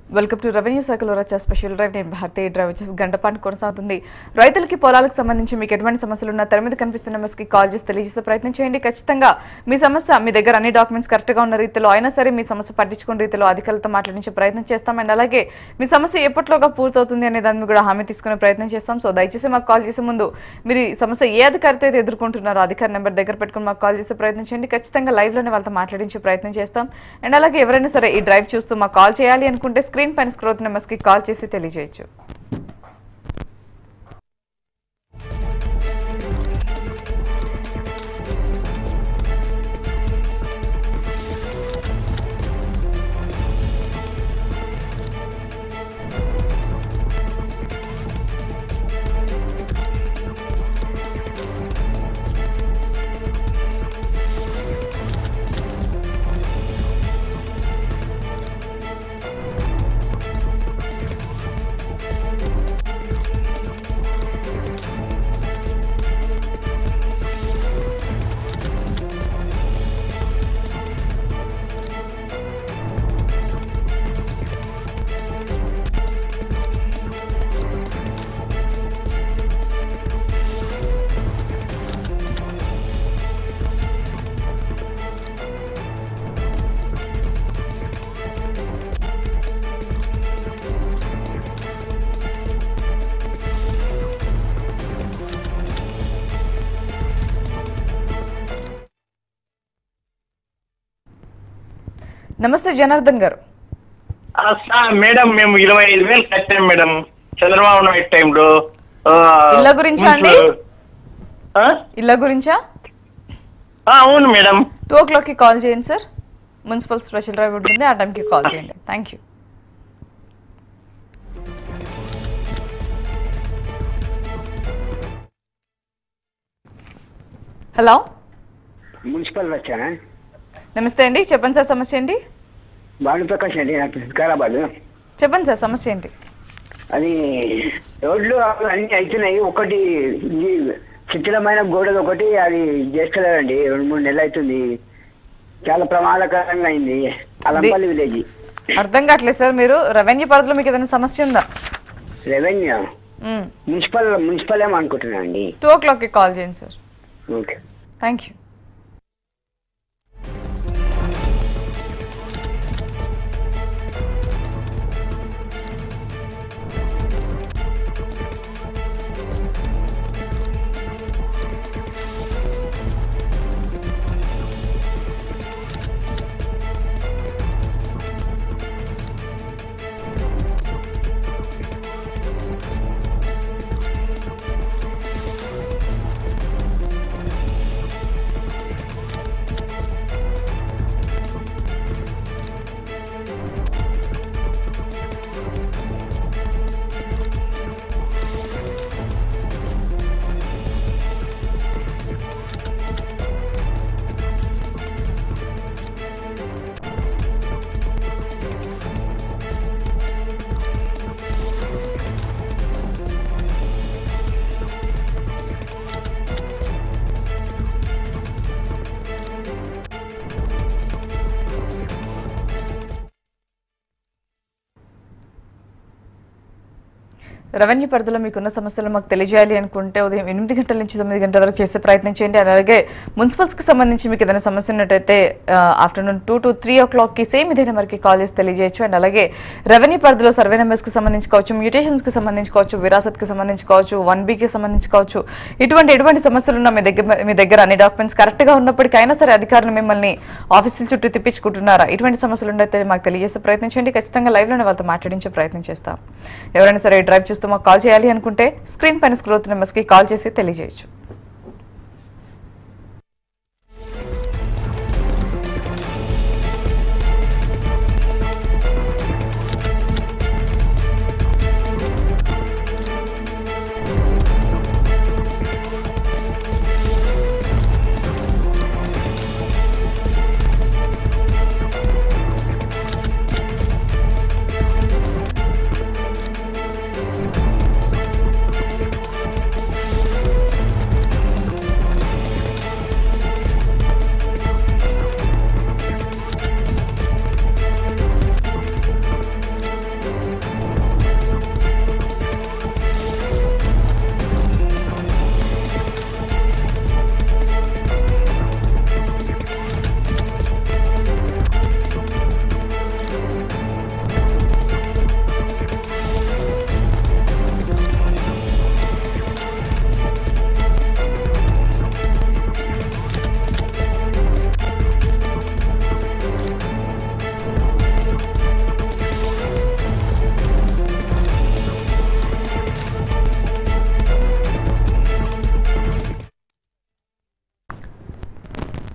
Welcome to revenue శాఖలో వచ్చే special drive నేను భారతీయ డ్రైవ్ వచ్చేసి గంట పాటు కొనసాగుతుంది రైతులకి పొలాలకు సంబంధించి మీకు ఎటువంటి సమస్యలు ఉన్నా తెర మీద కనిపిస్తున్న నెంబర్స్కి కాల్ చేసి తెలియజేసే ప్రయత్నం చేయండి ఖచ్చితంగా మీ సమస్య మీ దగ్గర అన్ని డాక్యుమెంట్స్ కరెక్ట్గా ఉన్న రీతిలో అయినా సరే మీ సమస్య పట్టించుకున్న రీతిలో అధికారులతో మాట్లాడించే ప్రయత్నం చేస్తాం అండ్ అలాగే మీ సమస్య ఎప్పట్లోగా పూర్తవుతుంది అనే దాన్ని కూడా హామీ తీసుకునే ప్రయత్నం చేస్తాం సో దయచేసి మాకు కాల్ చేసే ముందు మీరు ఈ సమస్య ఏ అధికారితో అయితే ఎదుర్కొంటున్నారో అధికారి నెంబర్ దగ్గర పెట్టుకుని మాకు కాల్ చేసే ప్రయత్నం చేయండి ఖచ్చితంగా లైవ్లోనే వాళ్ళతో మాట్లాడించే ప్రయత్నం చేస్తాం అండ్ అలాగే ఎవరైనా సరే ఈ డ్రైవ్ చూస్తూ మాకు కాల్ చేయాలి అనుకుంటే స్క్రీన్ పైన స్క్రోత్ నెంబర్స్కి కాల్ చేసి తెలియజేయచ్చు నమస్తే జనార్దన్ గారు ఆ, సార్ మేడం మేము ఇరవై ఐదు వేలు కట్టాం మేడం చంద్రబాబు నాయుడు టైంలో ఆ, ఇళ్ళ గురించా అండి? ఆ? ఇళ్ళ గురించా ఆ, అవును మేడం టూ ఓ క్లాక్కి కాల్ చేయండి సార్ మున్సిపల్ స్పెషల్ డ్రైవ్ ఉంటుంది ఆ టైంకి కాల్ చేయండి థ్యాంక్ యూ హలో మున్సిపల్ వచ్చానా నమస్తే అండి చెప్పండి సార్ సమస్య ఏంటి భానుప్రకాష్ అండి నాకు వికారాబాద్ చెప్పండి సార్ సమస్య ఏంటి అది రోడ్లు అన్ని అవుతున్నాయి ఒకటి ఈ శిథిలమైన గోడలు ఒకటి అది చేస్తలేదండి రెండు మూడు నెలలు అవుతుంది చాలా ప్రమాదకరంగా అయింది అలంపల్లి విలేజ్ అర్థం కావట్లేదు సార్ మీరు రెవెన్యూ పరిధిలో మీకు ఏదైనా సమస్య ఉందా రెవెన్యూ మున్సిపల్ మున్సిపల్ ఏమో అనుకుంటున్నా అండి టూ ఓ క్లాక్కి కాల్ చేయండి sir okay thank you revenue పరిధిలో మీకున్న సమస్యలు మాకు తెలియజేయాలి అనుకుంటే ఉదయం ఎనిమిది గంటల నుంచి తొమ్మిది గంటల వరకు చేసే ప్రయత్నం చేయండి అలాగే మున్సిపల్స్కి సంబంధించి మీకు ఏదైనా సమస్య ఉన్నట్టయితే ఆఫ్టర్నూన్ టూ టు త్రీ ఓ క్లాక్కి సేమ్ ఇదే నెంబర్కి కాల్ చేసి తెలియజేయచ్చు అండ్ అలాగే రెవెన్యూ పరిధిలో సర్వే నెంబర్స్కి సంబంధించి కావచ్చు మ్యూటేషన్స్కి సంబంధించి కావచ్చు విరాసత్కి సంబంధించి కావచ్చు వన్ బీకి సంబంధించి కావచ్చు ఇటువంటి ఎటువంటి సమస్యలు ఉన్నా మీ దగ్గర మీ దగ్గర అన్ని డాక్యుమెంట్స్ కరెక్ట్గా ఉన్నప్పటికైనా సరే అధికారులు మిమ్మల్ని ఆఫీసుల చుట్టూ తిప్పించుకుంటున్నారా ఇటువంటి సమస్యలు ఉండైతే మాకు తెలియజేసే ప్రయత్నం చేయండి ఖచ్చితంగా లైవ్లోనే వాళ్ళతో మాట్లాడించే ప్రయత్నం చేస్తాం ఎవరైనా సరే డ్రైవ్ చూస్తూ మాకు కాల్ చేయాలి అనుకుంటే స్క్రీన్ పైన స్క్రోత్ నెంబర్స్కి కాల్ చేసి తెలియజేయచ్చు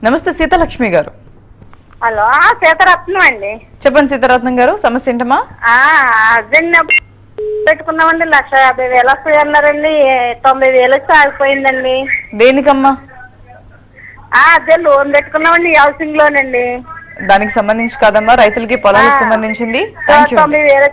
నమస్తే సీతాలక్ష్మి గారు హలో ఆ, సీతారత్నం అండి చెప్పండి సీతారత్నం గారు సమస్య ఏంటమ్మా ఆ హస్బెండ్ పెట్టుకున్నామండి లక్ష యాభై వేలు వస్తాయి అన్నారండి ఏ- తొంభై వేలు వచ్చి ఆగిపోయిందండి దేనికమ్మా ఆ అదే లోన్ పెట్టుకున్నామండి హౌసింగ్ లోన్ అండి దానికి సంబంధించి కాదమ్మా రైతులకి పొలాలకు ఆ. సంబంధించింది థ్యాంక్ యూ తొంభై వేలు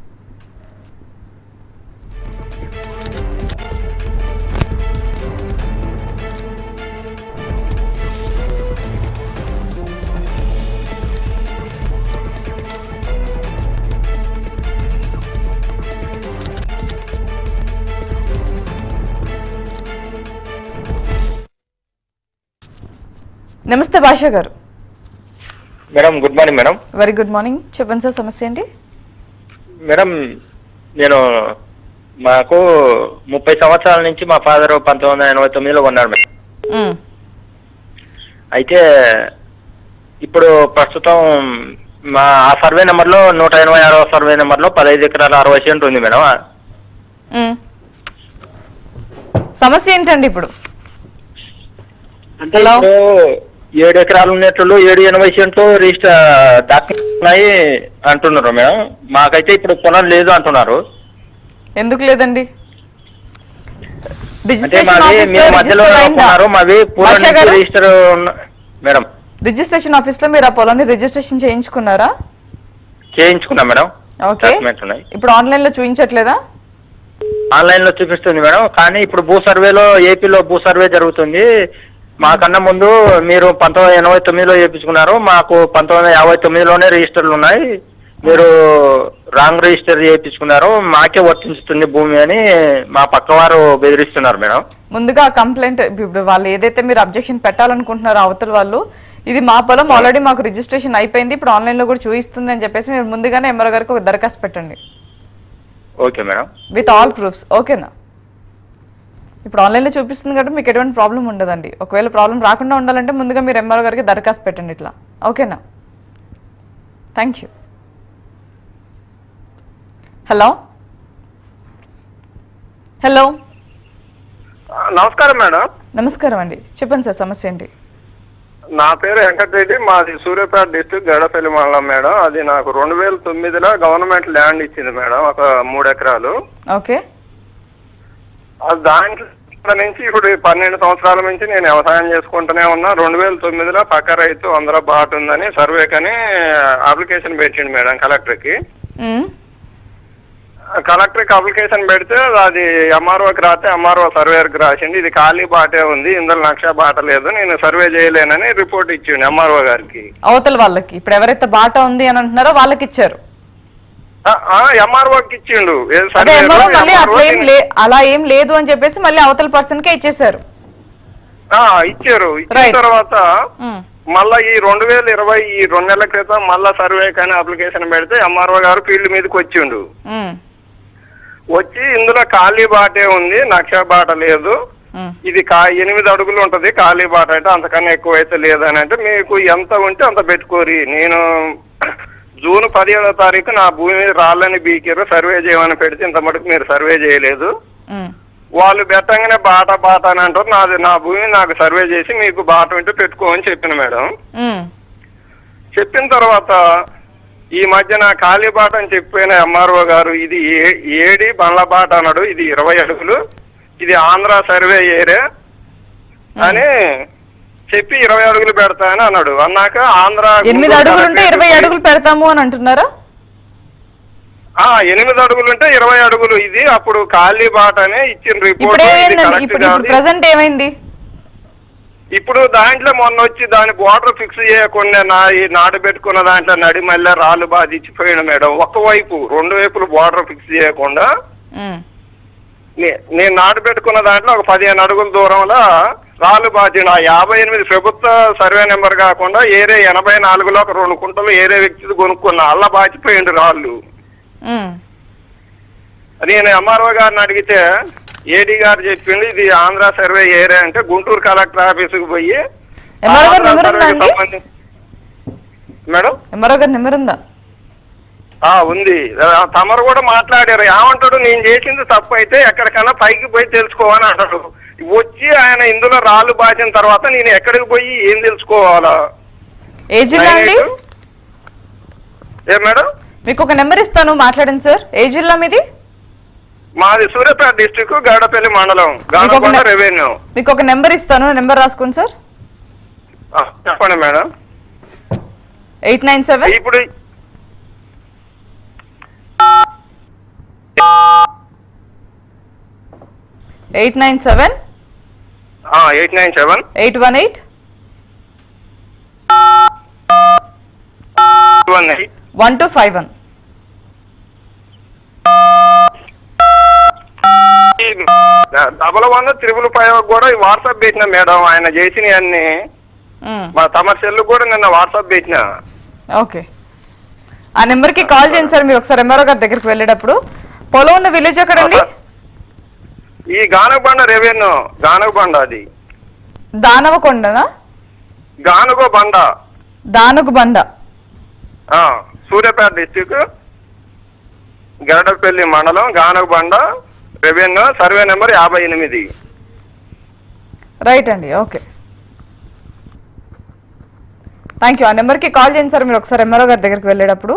నమస్తే భాష గారు madam good morning madam very good morning చెప్పండి సార్ సమస్య ఏంటి మేడం నేను మాకు ముప్పై సంవత్సరాల నుంచి మా ఫాదర్ పంతొమ్మిది వందల ఎనభై తొమ్మిదిలో కొన్నాడు మేడం మ్, అయితే ఇప్పుడు ప్రస్తుతం మా ఆ సర్వే నెంబర్లో నూట ఎనభై ఆరో సర్వే నెంబర్లో పదహైదు ఎకరాల అరవై సెంట్ ఉంది మేడం మ్. సమస్య ఏంటండి ఇప్పుడు అంటే Hello? ఇప్పుడు ఏడు ఎకరాలు ఉన్నట్లు ఏడు ఎనభై సెంట్లు రిజిస్టర్ డాక్యుమెంట్ ఉన్నాయి అంటున్నారు మేడం మాకైతే ఇప్పుడు పొలం లేదు అంటున్నారు ఎందుకు లేదండి అంటే రిజిస్ట్రేషన్ మాది ఆఫీస్ లో మీరు మధ్యలో రిజిస్టర్ అయిందా? కొన్నారు మాది పూర్వం భాష నుంచి గారు రిజిస్టర్ ఉన్న- మేడం రిజిస్ట్రేషన్ ఆఫీస్ లో మీరు ఆ పొలాన్ని రిజిస్ట్రేషన్ చేయించుకున్నారా చేయించుకున్నాం మేడం ఓకే డాక్యుమెంట్స్ ఉన్నాయి ఇప్పుడు ఆన్లైన్ లో చూపించట్లేదా ఆన్లైన్ లో చూపిస్తుంది మేడం కానీ ఇప్పుడు భూ సర్వేలో ఏపీలో భూ సర్వే జరుగుతుంది మాకన్నా ముందు మీరు పంతొమ్మిది ఎనభై తొమ్మిదిలో చేయించుకున్నారు మాకు పంతొమ్మిది వందల యాభై తొమ్మిదిలోనే రిజిస్టర్లు ఉన్నాయి మీరు రాంగ్ రిజిస్టర్ చేయించుకున్నారు మాకే వర్తించుతుంది భూమి అని మా పక్కవారు బెదిరిస్తున్నారు మేడం ముందుగా కంప్లైంట్ ఇప్పుడు వాళ్ళు ఏదైతే మీరు అబ్జెక్షన్ పెట్టాలనుకుంటున్నారో అవతల వాళ్ళు ఇది మా పొలం ఆల్రెడీ మాకు రిజిస్ట్రేషన్ అయిపోయింది ఇప్పుడు ఆన్లైన్ లో కూడా చూపిస్తుంది అని చెప్పేసి మీరు ముందుగానే ఎంఆర్ఓ గారికి ఒక దరఖాస్తు పెట్టండి okay madam with all proofs ఓకేనా ఇప్పుడు ఆన్లైన్లో చూపిస్తుంది కాబట్టి మీకు ఎటువంటి ప్రాబ్లం ఉండదండి ఒకవేళ ప్రాబ్లం రాకుండా ఉండాలంటే ముందుగా మీరు ఎంఆర్ఓ గారికి దరఖాస్తు పెట్టండి ఇట్లా ఓకేనా థ్యాంక్ యూ హలో హలో నమస్కారం మేడం నమస్కారం అండి చెప్పండి సార్ సమస్య ఏంటి నా పేరు వెంకటరెడ్డి మాది సూర్యాపేట డిస్ట్రిక్ట్ గడపల్లి మండలం మేడం అది నాకు రెండు వేల తొమ్మిదిలో గవర్నమెంట్ ల్యాండ్ ఇచ్చింది మేడం ఒక మూడు ఎకరాలు ఓకే అది దాంట్లో నుంచి ఇప్పుడు ఈ పన్నెండు సంవత్సరాల నుంచి నేను వ్యవసాయం చేసుకుంటూనే ఉన్నా రెండు వేల తొమ్మిదిలో పక్క రైతు అందరూ బాట ఉందని సర్వేకని అప్లికేషన్ పెట్టిండు మేడం కలెక్టర్కి మ్మ్. కలెక్టర్కి అప్లికేషన్ పెడితే అది ఎంఆర్ఓకి రాస్తే ఎంఆర్ఓ సర్వేకి రాసింది ఇది ఖాళీ బాటే ఉంది ఇందులో నక్ష బాట లేదు నేను సర్వే చేయలేనని రిపోర్ట్ ఇచ్చిండు ఎంఆర్ఓ గారికి అవతల వాళ్ళకి ఇప్పుడు ఎవరైతే బాటా ఉంది అని అంటున్నారో వాళ్ళకి ఇచ్చారు ఎంఆర్ఓకి ఇచ్చిండు ఏ అదే సర్వేలో ఎంఆర్ఓ మళ్ళీ MRO అట్లా ఏం లే అలా ఏం లేదు అని చెప్పేసి మళ్ళీ అవతల పర్సన్ కే ఇచ్చేసారు ఆ, ఇచ్చారు ఇచ్చిన Right. తర్వాత మ్మ్. మళ్ళా ఈ రెండు వేల ఇరవై ఈ రెండు నెలల క్రితం మళ్ళా సర్వే కానీ అప్లికేషన్ పెడితే ఎంఆర్ఓ గారు ఫీల్డ్ మీదకి వచ్చిండు మ్మ్. వచ్చి ఇందులో ఖాళీ బాటే ఉంది నక్ష బాట లేదు మ్మ్. ఇది కా ఎనిమిది అడుగులు ఉంటది ఖాళీ బాట అంటే అంతకన్నా ఎక్కువ అయితే లేదని అంటే మీకు ఎంత ఉంటే అంత పెట్టుకోరి నేను జూన్ పదిహేడో తారీఖు నా భూమి మీద రాళ్ళని బీకిరు సర్వే చేయమని పెడితే ఇంత మటుకు మీరు సర్వే చేయలేదు మ్మ్. వాళ్ళు పెట్టంగానే బాట బాట అని అంటారు నాది నా భూమి నాకు సర్వే చేసి మీకు బాట ఉంటే పెట్టుకో అని చెప్పిన మేడం మ్మ్. చెప్పిన తర్వాత ఈ మధ్యన ఖాళీ బాట అని చెప్పిన ఎంఆర్ఓ గారు ఇది ఏ- ఏడి బండ్ల బాట అన్నాడు ఇది ఇరవై అడుగులు ఇది ఆంధ్ర సర్వే ఏరియా అని చెప్పి ఇరవై అడుగులు పెడతా అని అన్నాడు అన్నాక ఆంధ్ర ఎనిమిది గుంటూరు అడుగులు ఉంటే కలెక్టరేట్ ఇరవై కి- అడుగులు పెడతాము అని అంటున్నారా ఆ ఎనిమిది అడుగులు ఉంటే ఇరవై అడుగులు ఇది అప్పుడు ఖాళీ బాట అని ఇచ్చిన ఇప్పుడు రిపోర్ట్ ఇది ఏమైందండి కరెక్ట్ ఇప్పుడు ఇప్పుడు కాదు. ప్రజెంట్ ఏమైంది ఇప్పుడు దాంట్లో మొన్న వచ్చి దాని బోర్డర్ ఫిక్స్ చేయకుండా నా ఈ నాటు పెట్టుకున్న దాంట్లో నడి మళ్ళీ రాళ్ళు బాధ ఇచ్చిపోయాడు మేడం ఒకవైపు రెండు వైపులు బోర్డర్ ఫిక్స్ చేయకుండా మ్మ్. నే- నేను నాటు పెట్టుకున్న దాంట్లో ఒక పదిహేను అడుగుల దూరంలో రాళ్ళు బాధ్యుడు ఆ యాభై ఎనిమిది ప్రభుత్వ సర్వే నెంబర్ కాకుండా ఏరే ఎనభై నాలుగులో ఒక రెండు కుంటలు ఏరే వ్యక్తి కొనుక్కున్నా అల్ల బాచిపోయిండు రాళ్ళు మ్మ్. నేను ఎంఆర్ఓ గారిని అడిగితే ఏడీ గారు చెప్పిండు ఇది ఆంధ్ర సర్వే ఏరియా అంటే గుంటూరు కలెక్టర్ ఆఫీసుకు పోయి ఎంఆర్ఓ గారి ఆంధ్ర నెంబర్ ఉందా సర్వేకి అండి? సంబంధించి- మేడం ఎంఆర్ఓ గారి నెంబర్ ఉందా ఆ ఉంది ఆ, తమరు కూడా మాట్లాడారు ఏమంటాడు నేను చేసింది తప్పు అయితే ఎక్కడికైనా పైకి పోయి తెలుసుకోవని అంటాడు వచ్చి ఆయన ఇందులో రాళ్ళు బాచిన తర్వాత నేను ఎక్కడికి పోయి ఏం తెలుసుకోవాలా ఏ జిల్లా అండి ఏ మేడం మీకు ఒక నెంబర్ ఇస్తాను మాట్లాడండి సార్ ఏ జిల్లా మీది మాది సూర్యాపేట డిస్టిక్ గౌడపల్లి మండలం మీకు ఒక గానకొండ నె- రెవెన్యూ మీకు ఒక నెంబర్ ఇస్తాను నెంబర్ రాసుకోండి సార్ ఆ, చెప్పండి మేడం ఎయిట్ నైన్ సెవెన్ ఇప్పుడు eight nine seven eight nine seven eight one eight one eight one two five one double one triple five కూడా వాట్సాప్ పెట్టిన మేడం ఆయన చేసినవి అన్ని మా తమ సెల్ కూడా నిన్న వాట్సాప్ పెట్టిన ఓకే ఆ నెంబర్కి కాల్ చేయండి సార్ మీరు ఒకసారి ఎంఆర్ఓ గారి దగ్గరికి వెళ్ళేటప్పుడు పొలం ఉన్న విలేజ్ ఎక్కడండి ఈ గానగబండ రెవెన్యూ గానగబండ అది దానవకొండనా గానుగో బండ దానుగు బండ ఆ, సూర్యాపేట డిస్టిక్ గరడపల్లి మండలం గానగబండ రెవెన్యూ సర్వే నెంబర్ యాభై ఎనిమిది రైట్ అండి ఓకే థ్యాంక్ యూ ఆ నెంబర్కి కాల్ చేయండి సార్ మీరు ఒకసారి ఎంఆర్ఓ గారి దగ్గరికి వెళ్ళేటప్పుడు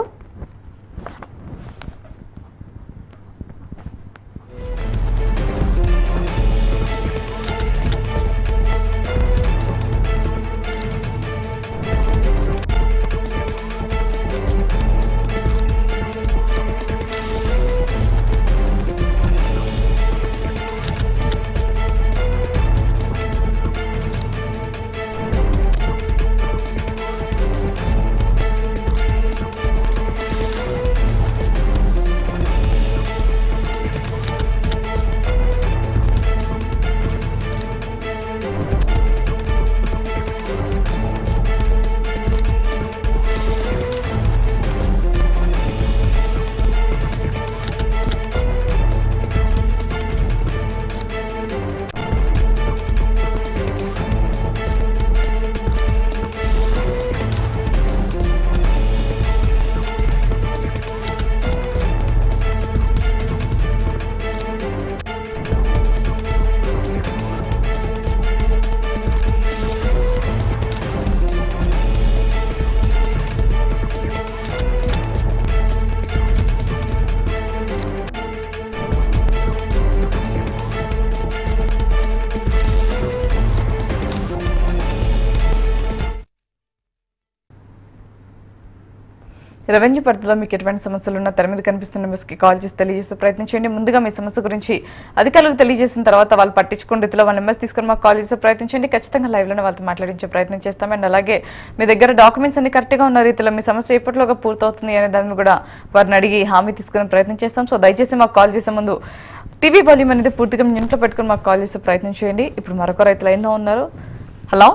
రెవెన్యూ పరిధిలో మీకు ఎటువంటి సమస్యలు ఉన్నా తెర మీద కనిపిస్తున్న నెంబర్స్కి కాల్ చేసి తెలియజేసే ప్రయత్నం చేయండి ముందుగా మీ సమస్య గురించి అధికారులకు తెలియజేసిన తర్వాత వాళ్ళు పట్టించుకున్న రీతిలో వాళ్ళ నెంబర్స్ తీసుకొని మాకు కాల్ చేసే ప్రయత్నం చేయండి ఖచ్చితంగా లైవ్లోనే వాళ్ళతో మాట్లాడించే ప్రయత్నం చేస్తాం అండ్ అలాగే మీ దగ్గర డాక్యుమెంట్స్ అన్ని కరెక్ట్గా ఉన్న రీతిలో మీ సమస్య ఎప్పటిలోగా పూర్తవుతుంది అనే దాన్ని కూడా వారిని అడిగి హామీ తీసుకునే ప్రయత్నం చేస్తాం సో దయచేసి మాకు కాల్ చేసే ముందు టీవీ వాల్యూమ్ అనేది పూర్తిగా మీ ఇంట్లో పెట్టుకొని మాకు కాల్ చేసే ప్రయత్నం చేయండి ఇప్పుడు మరొక రైతు లైన్లో ఉన్నారు హలో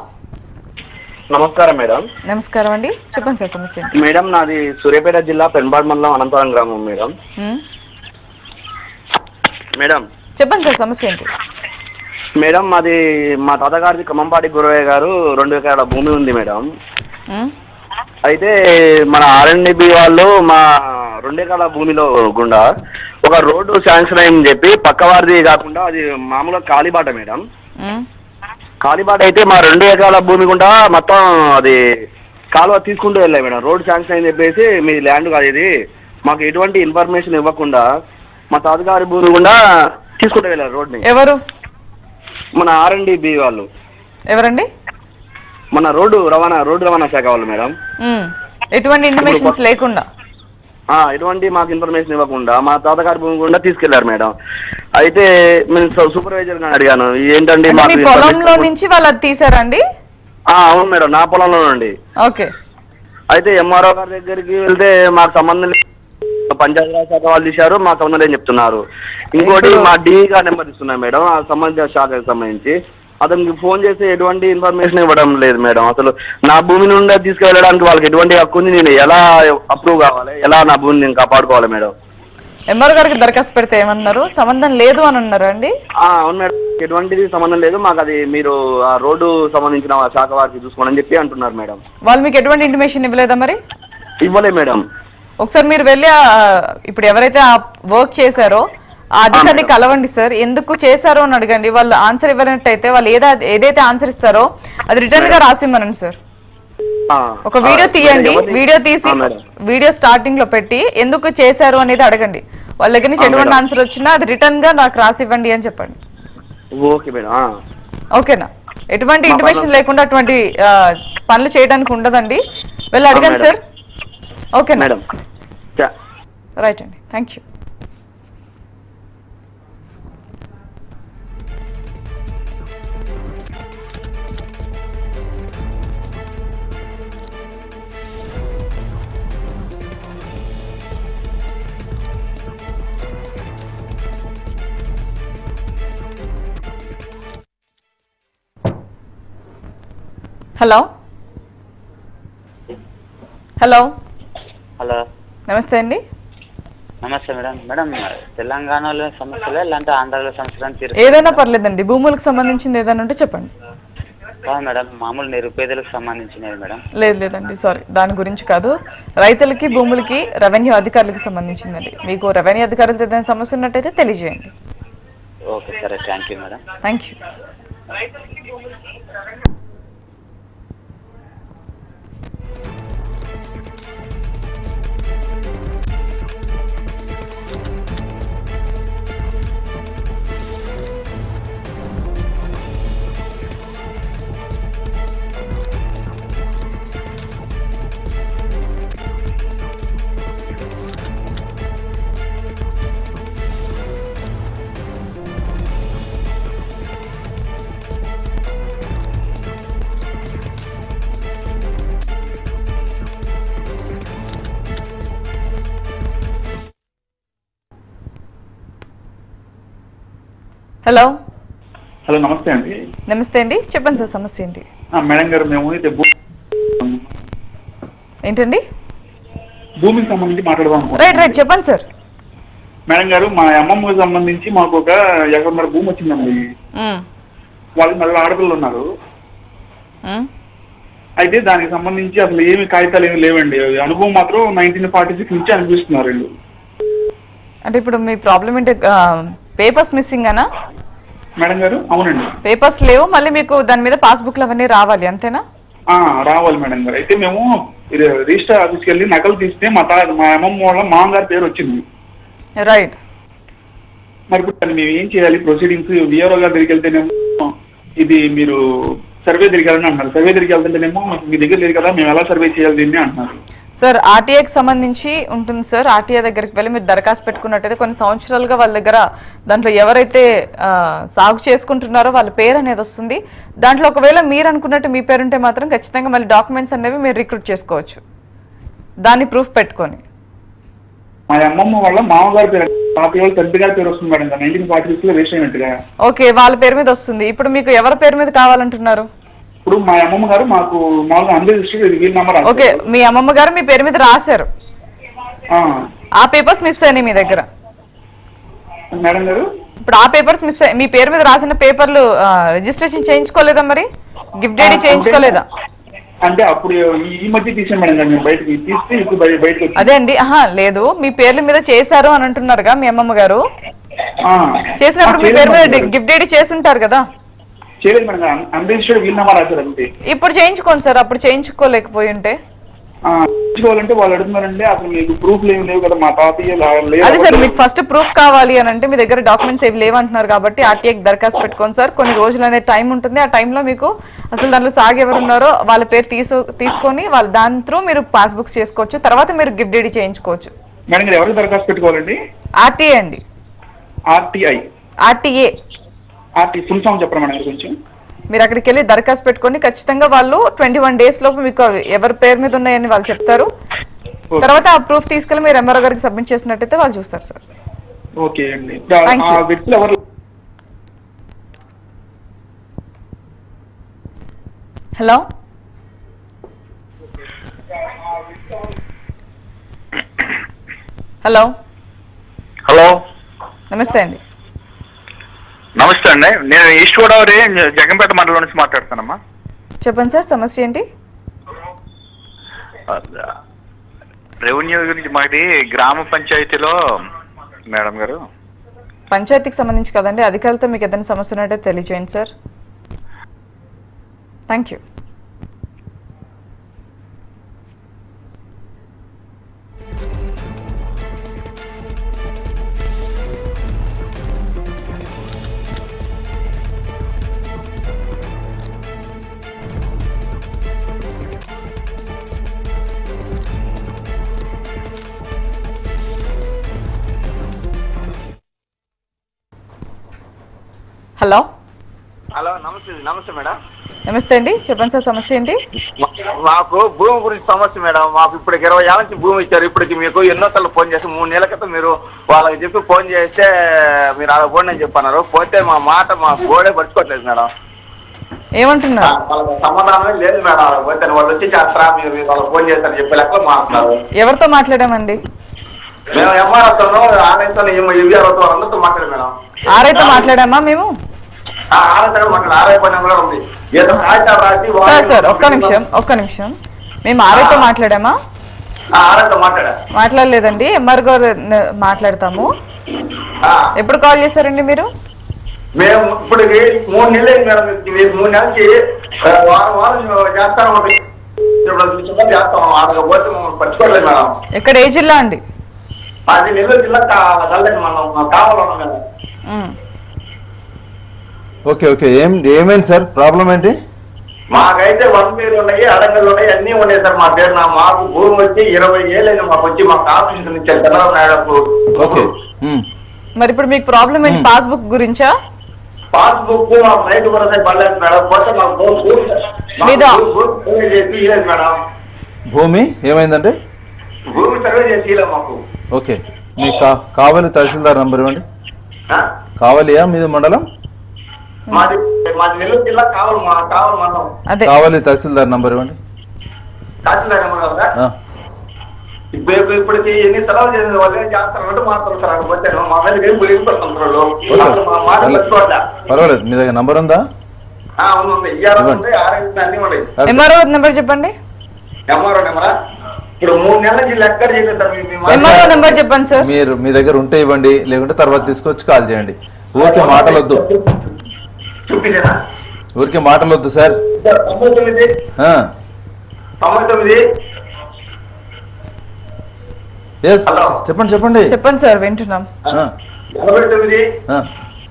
నమస్కారం మేడం నమస్కారం అండి చెప్పండి సార్ సమస్య ఏంటి మేడం నాది సూర్యాపేట జిల్లా పెన్బాడ్ మండలం అనంతపురం గ్రామం మేడం ఉమ్, మేడం చెప్పండి సార్ సమస్య ఏంటి మేడం మాది మా తాతగారిది ఖమ్మంపాటి గురవయ్య గారు రెండు ఎకరాల భూమి ఉంది మేడం ఉమ్, అయితే మన ఆర్ఎండ్బి వాళ్ళు మా రెండు ఎకరాల భూమిలో గుండా ఒక రోడ్డు శాంక్షన్ అయిందని చెప్పి పక్క వారిది కాకుండా అది మామూలుగా కాలిబాట మేడం ఉమ్, కాలిబాట అయితే మా రెండు ఎకరాల భూమి గుండా మొత్తం అది కాలువ తీసుకుంటూ వెళ్ళాయి మేడం రోడ్ శాంక్షన్ అని చెప్పేసి మీ ల్యాండ్ కాదు ఇది మాకు ఎటువంటి ఇన్ఫర్మేషన్ ఇవ్వకుండా మా తాతగారి భూమి గుండా తీసుకుంటూ వెళ్ళారు రోడ్ని ఎవరు మన ఆర్ అండ్ బి వాళ్ళు ఎవరండి మన రోడ్డు రవాణా రోడ్డు రవాణా శాఖ వాళ్ళు మేడం ఉమ్, ఎటువంటి ఇంటిమేషన్స్ లేకుండా ఆ, ఎటువంటి మాకు ఇన్ఫర్మేషన్ ఇవ్వకుండా మా తాతగారి భూమి గుండా తీసుకెళ్లారు మేడం అయితే నేను సూ- సూపర్వైజర్ గారిని అడిగాను ఏంటండి అంటే మాకు మీ information పొలంలో నుంచి వాళ్ళు అది తీసారండి ఆ, అవును మేడం నా పొలంలో నుండి ఓకే అయితే ఎంఆర్ఓ గారి దగ్గరికి వెళ్తే మాకు సంబంధం లేదు పంచాయతీరాజ్ శాఖ వాళ్ళు ఇచ్చారు మాకు సంబంధం లేదని చెప్తున్నారు ఇంకోటి ఇప్పుడు- మా డి గారి నెంబర్ ఇస్తున్నాయి మేడం ఆ సంబంధిత శాఖకు సంబంధించి అతనికి ఫోన్ చేసి ఎటువంటి ఇన్ఫర్మేషన్ ఇవ్వడం లేదు మేడం అసలు నా భూమి నుండి తీసుకెళ్ళడానికి వాళ్ళకి ఎటువంటి హక్కు ఉంది నేను ఎలా అప్రూవ్ కావాలి ఎలా నా భూమిని నేను కాపాడుకోవాలి మేడం ఎంఆర్ గారికి దరఖాస్తు పెడితే ఏమన్నారు సంబంధం లేదు అని అన్నారు అండి ఆ, అవును మేడం ఎటువంటిది సంబంధం లేదు మాకు అది మీరు ఆ రోడ్డు సంబంధించిన ఆ శాఖ వారికి చూసుకోండి అని చెప్పి అంటున్నారు మేడం వాళ్ళు మీకు ఎటువంటి ఇంటిమేషన్ ఇవ్వలేదా మరి ఇవ్వలే మేడం ఒకసారి మీరు వెళ్ళి ఆ, ఇప్పుడు ఎవరైతే ఆ వర్క్ చేశారో ఆ అధికారిని మేడం. కలవండి సార్ ఎందుకు చేశారో అని అడగండి వాళ్ళు ఆన్సర్ ఇవ్వనట్టయితే వాళ్ళు ఏదా ఏదైతే ఆన్సర్ ఇస్తారో అది రిటర్న్ గా రాసిమ్మనండి సార్ ఆ, ఒక వీడియో ఆ, తీయండి ఎవరిది? వీడియో తీసి ఆ, మేడం. వీడియో స్టార్టింగ్ లో పెట్టి ఎందుకు చేశారు అనేది అడగండి వాళ్ళ దగ్గర నుంచి ఆ, ఎటువంటి మేడం. ఆన్సర్ వచ్చినా అది రిటర్న్ గా నాకు రాసి ఇవ్వండి అని చెప్పండి ఓకే మేడం ఆ. ఓకేనా ఎటువంటి మా ఇంటిమేషన్ పనులు- లేకుండా అటువంటి ఆ, పనులు చేయడానికి ఉండదండి వెళ్ళి అడగండి మేడం. సార్ ఓకేనా మేడం చ- రైట్ అండి thank you hello hello hello నమస్తే అండి నమస్తే మేడం మేడం తెలంగాణలో సమస్యలే లేదంటే ఆంధ్రాలో సమస్యలు తీరు ఏదైనా పర్లేదండి భూములకు సంబంధించింది ఏదైనా ఉంటే చెప్పండి కాదు మేడం మామూలు నిరుపేదలకు సంబంధించినవి మేడం లేదు లేదండి సారీ దాని గురించి కాదు రైతులకి భూములకి రెవెన్యూ అధికారులకు సంబంధించిందండి మీకు రెవెన్యూ అధికారులతో ఏదైనా సమస్య ఉన్నట్టయితే తెలియజేయండి ఓకే సరే thank you madam thank you hello hello నమస్తే అండి నమస్తే అండి చెప్పండి సార్ సమస్య ఏంటి ఆ, మేడం గారు మేము అయితే భూ- ఏంటండి భూమికి సంబంధించి మాట్లాడదాం అనుకుంటున్నాం. రైట్ రైట్ చెప్పండి సార్ మేడం గారు మా అమ్మమ్మకి సంబంధించి మాకు ఒక ఎకరన్నర భూమి వచ్చిందండి మ్మ్. వాళ్ళకి మళ్ళీ ఆడపిల్లలు ఉన్నారు మ్మ్. అయితే దానికి సంబంధించి అసలు ఏమి కాగితాలు ఏమి లేవండి అనుభవం మాత్రం నైన్టీన్ ఫార్టీ సిక్స్ నుంచి అనిపిస్తున్నారు వీళ్ళు అంటే ఇప్పుడు మీ ప్రాబ్లం ఏంటి పేపర్స్ మిస్సింగ్ అనా మేడం గారు అవునండి పేపర్స్ లేవు మళ్ళీ మీకు దాని మీద పాస్బుక్లు అవన్నీ రావాలి అంతేనా ఆ రావాలి మేడం గారు అయితే మేము ఇది రిజిస్టర్ ఆఫీస్కి వెళ్ళి నకలు తీస్తే మా తా మా అమ్మమ్మ వాళ్ళ మామగారి పేరు వచ్చింది రైట్ మరి ఇప్పుడు దాన్ని మేము ఏం చేయాలి ప్రొసీడింగ్స్ విఆర్ఓ గారి దగ్గరికి వెళ్తేనేమో ఇది మీరు సర్వే దగ్గరికి వెళ్ళండి అంటున్నారు సర్వే దగ్గరికి వెళ్తుంటేనేమో మాకు మీ దగ్గర లేదు కదా మేము ఎలా సర్వే చేయాలి దీన్ని అంటున్నారు సార్ ఆర్టీఐకి సంబంధించి ఉంటుంది సార్ ఆర్టీఐ దగ్గరికి వెళ్ళి మీరు దరఖాస్తు పెట్టుకున్నట్టయితే కొన్ని సంవత్సరాలుగా వాళ్ళ దగ్గర దాంట్లో ఎవరైతే ఆ, సాగు చేసుకుంటున్నారో వాళ్ళ పేరు అనేది వస్తుంది దాంట్లో ఒకవేళ మీరు అనుకున్నట్టు మీ పేరు ఉంటే మాత్రం ఖచ్చితంగా మళ్ళీ డాక్యుమెంట్స్ అనేవి మీరు రిక్రూట్ చేసుకోవచ్చు దాన్ని ప్రూఫ్ పెట్టుకొని మా అమ్మమ్మ వాళ్ళ మామగారి పేరు తాతయ్య వాళ్ళ తండ్రి గారి పేరు వస్తుంది మేడం నైన్టీన్ ఫార్టీ సిక్స్ లో రిజిస్టర్ అయినట్టుగా ఓకే వాళ్ళ పేరు మీద వస్తుంది ఇప్పుడు మీకు ఎవరి పేరు మీద కావాలంటున్నారు ఇప్పుడు మా అమ్మమ్మ గారు మాకు మామూలుగా అన్రిజిస్టర్డ్ ఇది వీల్ నెంబర్ ఓకే మీ అమ్మమ్మ గారు మీ పేరు మీద రాశారు ఆ పేపర్స్ మిస్ అయినాయి మీ దగ్గర మేడం గారు ఇప్పుడు ఆ పేపర్స్ మిస్ మీ పేరు మీద రాసిన పేపర్లు రిజిస్ట్రేషన్ చేయించుకోలేదా మరి గిఫ్ట్ డేడీ చేయించుకోలేదా అంటే అప్పుడు ఈ- ఈ మధ్య తీసాను మేడం గారు మేము బయటకి తీస్తే ఇప్పుడు బయ- బయటకు వచ్చింది. అదే అండి ఆహా లేదు మీ పేర్ల మీద చేశారు అని అంటున్నారుగా మీ అమ్మమ్మ గారు ఆ. చేసినప్పుడు మీ ఆ, పేరు మీద చేయలేదు మేడం. గిఫ్ట్ డేడీ చేసి ఉంటారు కదా చేయలేదు మేడం గారు అన్రిజిస్టర్డ్ వీల్ నెంబర్ రాశారు అంతే ఇప్పుడు చేయించుకోండి సార్ అప్పుడు చేయించుకోలేకపోయి ఉంటే ఆ, తీసుకోవాలంటే వాళ్ళు అడుగుతున్నారంటే అసలు మీకు ప్రూఫ్ ఏమి లేవు కదా మా తాతయ్య లా- లేదు అదే సార్ మీకు ఫస్ట్ ప్రూఫ్ కావాలి అని అంటే మీ దగ్గర డాక్యుమెంట్స్ ఏవి లేవంటున్నారు కాబట్టి ఆర్టీఐకి దరఖాస్తు పెట్టుకోండి సార్ కొన్ని రోజులు అనే టైం ఉంటుంది ఆ టైంలో మీకు అసలు దాంట్లో సాగు ఎవరు ఉన్నారో వాళ్ళ పేరు తీసు తీసుకొని వాళ్ళ దాని త్రూ మీరు పాస్బుక్స్ చేసుకోవచ్చు తర్వాత మీరు గిఫ్ట్ డేడీ చేయించుకోవచ్చు మేడం గారు ఎవరికి దరఖాస్తు పెట్టుకోవాలండి ఆర్టీఏ అండి RTI RTA RT full form చెప్పరా మేడం గారు కొంచెం మీరు అక్కడికి వెళ్ళి దరఖాస్తు పెట్టుకొని ఖచ్చితంగా వాళ్ళు ట్వంటీ వన్ డేస్ లోపు మీకు అవి ఎవరి పేరు మీద ఉన్నాయని వాళ్ళు చెప్తారు తర్వాత ఆ ప్రూఫ్ తీసుకెళ్ళి మీరు ఎంఆర్ఓ గారికి సబ్మిట్ చేసినట్టయితే వాళ్ళు చూస్తారు సార్ ఓకే అండి ఇప్పుడు ఆ- Thank ఆ you. వ్యక్తులు ఎవరు హలో హలో హలో నమస్తే అండి నమస్తే అండి నేను ఈస్ట్ గోదావరి జగంపేట మండలం నుంచి మాట్లాడుతానమ్మా చెప్పండి సార్ సమస్య ఏంటి రెవెన్యూ గురించి మాది గ్రామ పంచాయతీలో మేడం గారు పంచాయతీకి సంబంధించి కదండి అధికారులతో మీకు ఏదైనా సమస్య ఉన్నట్టే తెలియజేయండి sir thank you hello hello నమస్తే నమస్తే మేడం నమస్తే అండి చెప్పండి సార్ సమస్య ఏంటి మాకు భూమి గురించి సమస్య మేడం మాకు ఇప్పటికి ఇరవై ఏళ్ళ నుంచి భూమి ఇచ్చారు ఇప్పటికి మీకు ఎన్నో సార్లు ఫోన్ చేసి మూడు నెలల క్రితం మీరు వాళ్ళకి చెప్పి ఫోన్ చేస్తే మీరు అలా పోండి అని చెప్పన్నారు పోతే మా మాట మా గోడే పరుచుకోవట్లేదు మేడం ఏమంటున్నారు వాళ్ళకి సమాధానమే లేదు మేడం అలా పోతే వాళ్ళు వచ్చి చేస్తారా మీరు మీరు వాళ్ళకి ఫోన్ చేస్తారని చెప్పి లెక్క మాట్లాడుతున్నారు ఎవరితో మాట్లాడామండి మేము ఎంఆర్ఎస్తో ఆర్ఎస్తో ఇవ్వతో అందరితో మాట్లాడారు మేడం ఆరైతో మాట్లాడామా మేము ఆర్ఎస్ మాట్లాడు ఆర్ఐ పని కూడా ఉంది ఏదో కాగితాలు రాసి సార్ సార్ ఒక్క నిమిషం ఒక్క నిమిషం మేము ఆరైతో మాట్లాడామా ఆర్ఎస్తో మాట్లాడా మాట్లాడలేదండి ఎంఆర్ గారు న- మాట్లాడతాము ఆ. ఎప్పుడు కాల్ చేశారండి మీరు మేము ఇప్పుడు మూడు నెలలు అయింది మేడం ఇది మూడు నెలల నుంచి ఆ, వారం వారం చేస్తాం ఒకటి. ఇప్పుడు చిన్నది చేస్తాం ఆడగా పోతే మమ్మల్ని పట్టుకోలేదు మేడం ఎక్కడ ఏ జిల్లా అండి అది నెల్లూరు జిల్లా చల్లండి మనం కావాలన్నా మేడం ఉమ్. ఓకే ఓకే ఏం ఏమైంది సార్ ప్రాబ్లం ఏంటి మాకైతే వన్ పేరు ఉన్నాయి అడంగలు ఉన్నాయి అన్ని ఉన్నాయి సార్ మా పేరు నా మాకు భూమి వచ్చి ఇరవై ఏళ్ళైంది మాకు వచ్చి మాకు ఆఫీస్ నుంచి చంద్రబాబు నాయుడు ఓకే ఉమ్. మరి ఇప్పుడు మీకు ప్రాబ్లం ఏంటి పాస్బుక్ గురించా పాస్బుక్ మాకు నైట్ వరకు పడలేదు మేడం పోతే మాకు భూమి భూమి మాకు మీద- భూమి- భూమి సర్వే చేసి ఇయ్యలేదు మేడం భూమి ఏమైందంటే భూమి సర్వే చేసి ఇయ్యలేదు మాకు ఓకే మీ కా కావలి తహసీల్దార్ నంబర్ ఇవ్వండి ఆ? కావలియా మీది మండలం మాది మాది నెల్లూరు జిల్లా కావాలి మా కావాలి మనం అదే కావలి తహసీల్దార్ నంబర్ ఇవ్వండి తహసీల్దార్ ఏమన్నా సార్ ఆ, ఇప్పుడు ఇప్పుడు- ఇప్పటికి ఎన్ని సెలవులు చేసిన వాళ్ళు ఏం చేస్తారంటే మాత్రం సార్ అక్కడ వచ్చాను మా మీద ఏం గురిగిపోతున్నారు వాళ్ళు ఓకే. అసలు మా మాట పర్లే- పట్టుకోవట్లే. పర్వాలేదు మీ దగ్గర నంబర్ ఉందా ఆ, ఉంది ఉంది ఇయ్యాలి ఇవ్వండి. ఉంది ఆరోగ్యం అన్ని ఉన్నాయి ఎంఆర్ఓ నెంబర్ చెప్పండి ఎంఆర్ఓ నెంబరా ఇప్పుడు మూడు నెలల నుంచి లెక్క చేయలేదు సార్ మీ- మీ మాట. ఎంఆర్ఓ నెంబర్ చెప్పండి సార్ మీరు మీ దగ్గర ఉంటే ఇవ్వండి లేకుంటే తర్వాత తీసుకొచ్చి కాల్ చేయండి ఊరికే మాటలు వద్దు చూపించేనా ఊరికే మాటలు వద్దు సార్ తొంభై తొమ్మిది ఆ, తొంభై తొమ్మిది ఎస్ హలో. చెప్పండి చెప్పండి చెప్పండి సార్ వింటున్నాం ఆ, ఎనభై తొమ్మిది ఆ.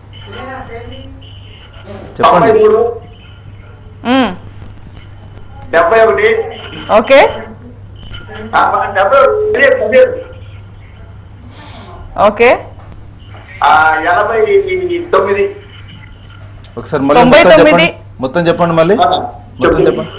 తొంభై చెప్పండి మూడు ఉమ్. డెబ్బై ఒకటి ఓకే ఆ, డెబ్బై ఒకటి పదిహేడు, పదిహేడు. ఓకే ఆ, ఎనభై తొమ్మిది ఒకసారి మళ్ళీ తొంభై మొత్తం తొమ్మిది. చెప్పండి మొత్తం చెప్పండి మళ్ళీ ఆ, మొత్తం చెప్పండి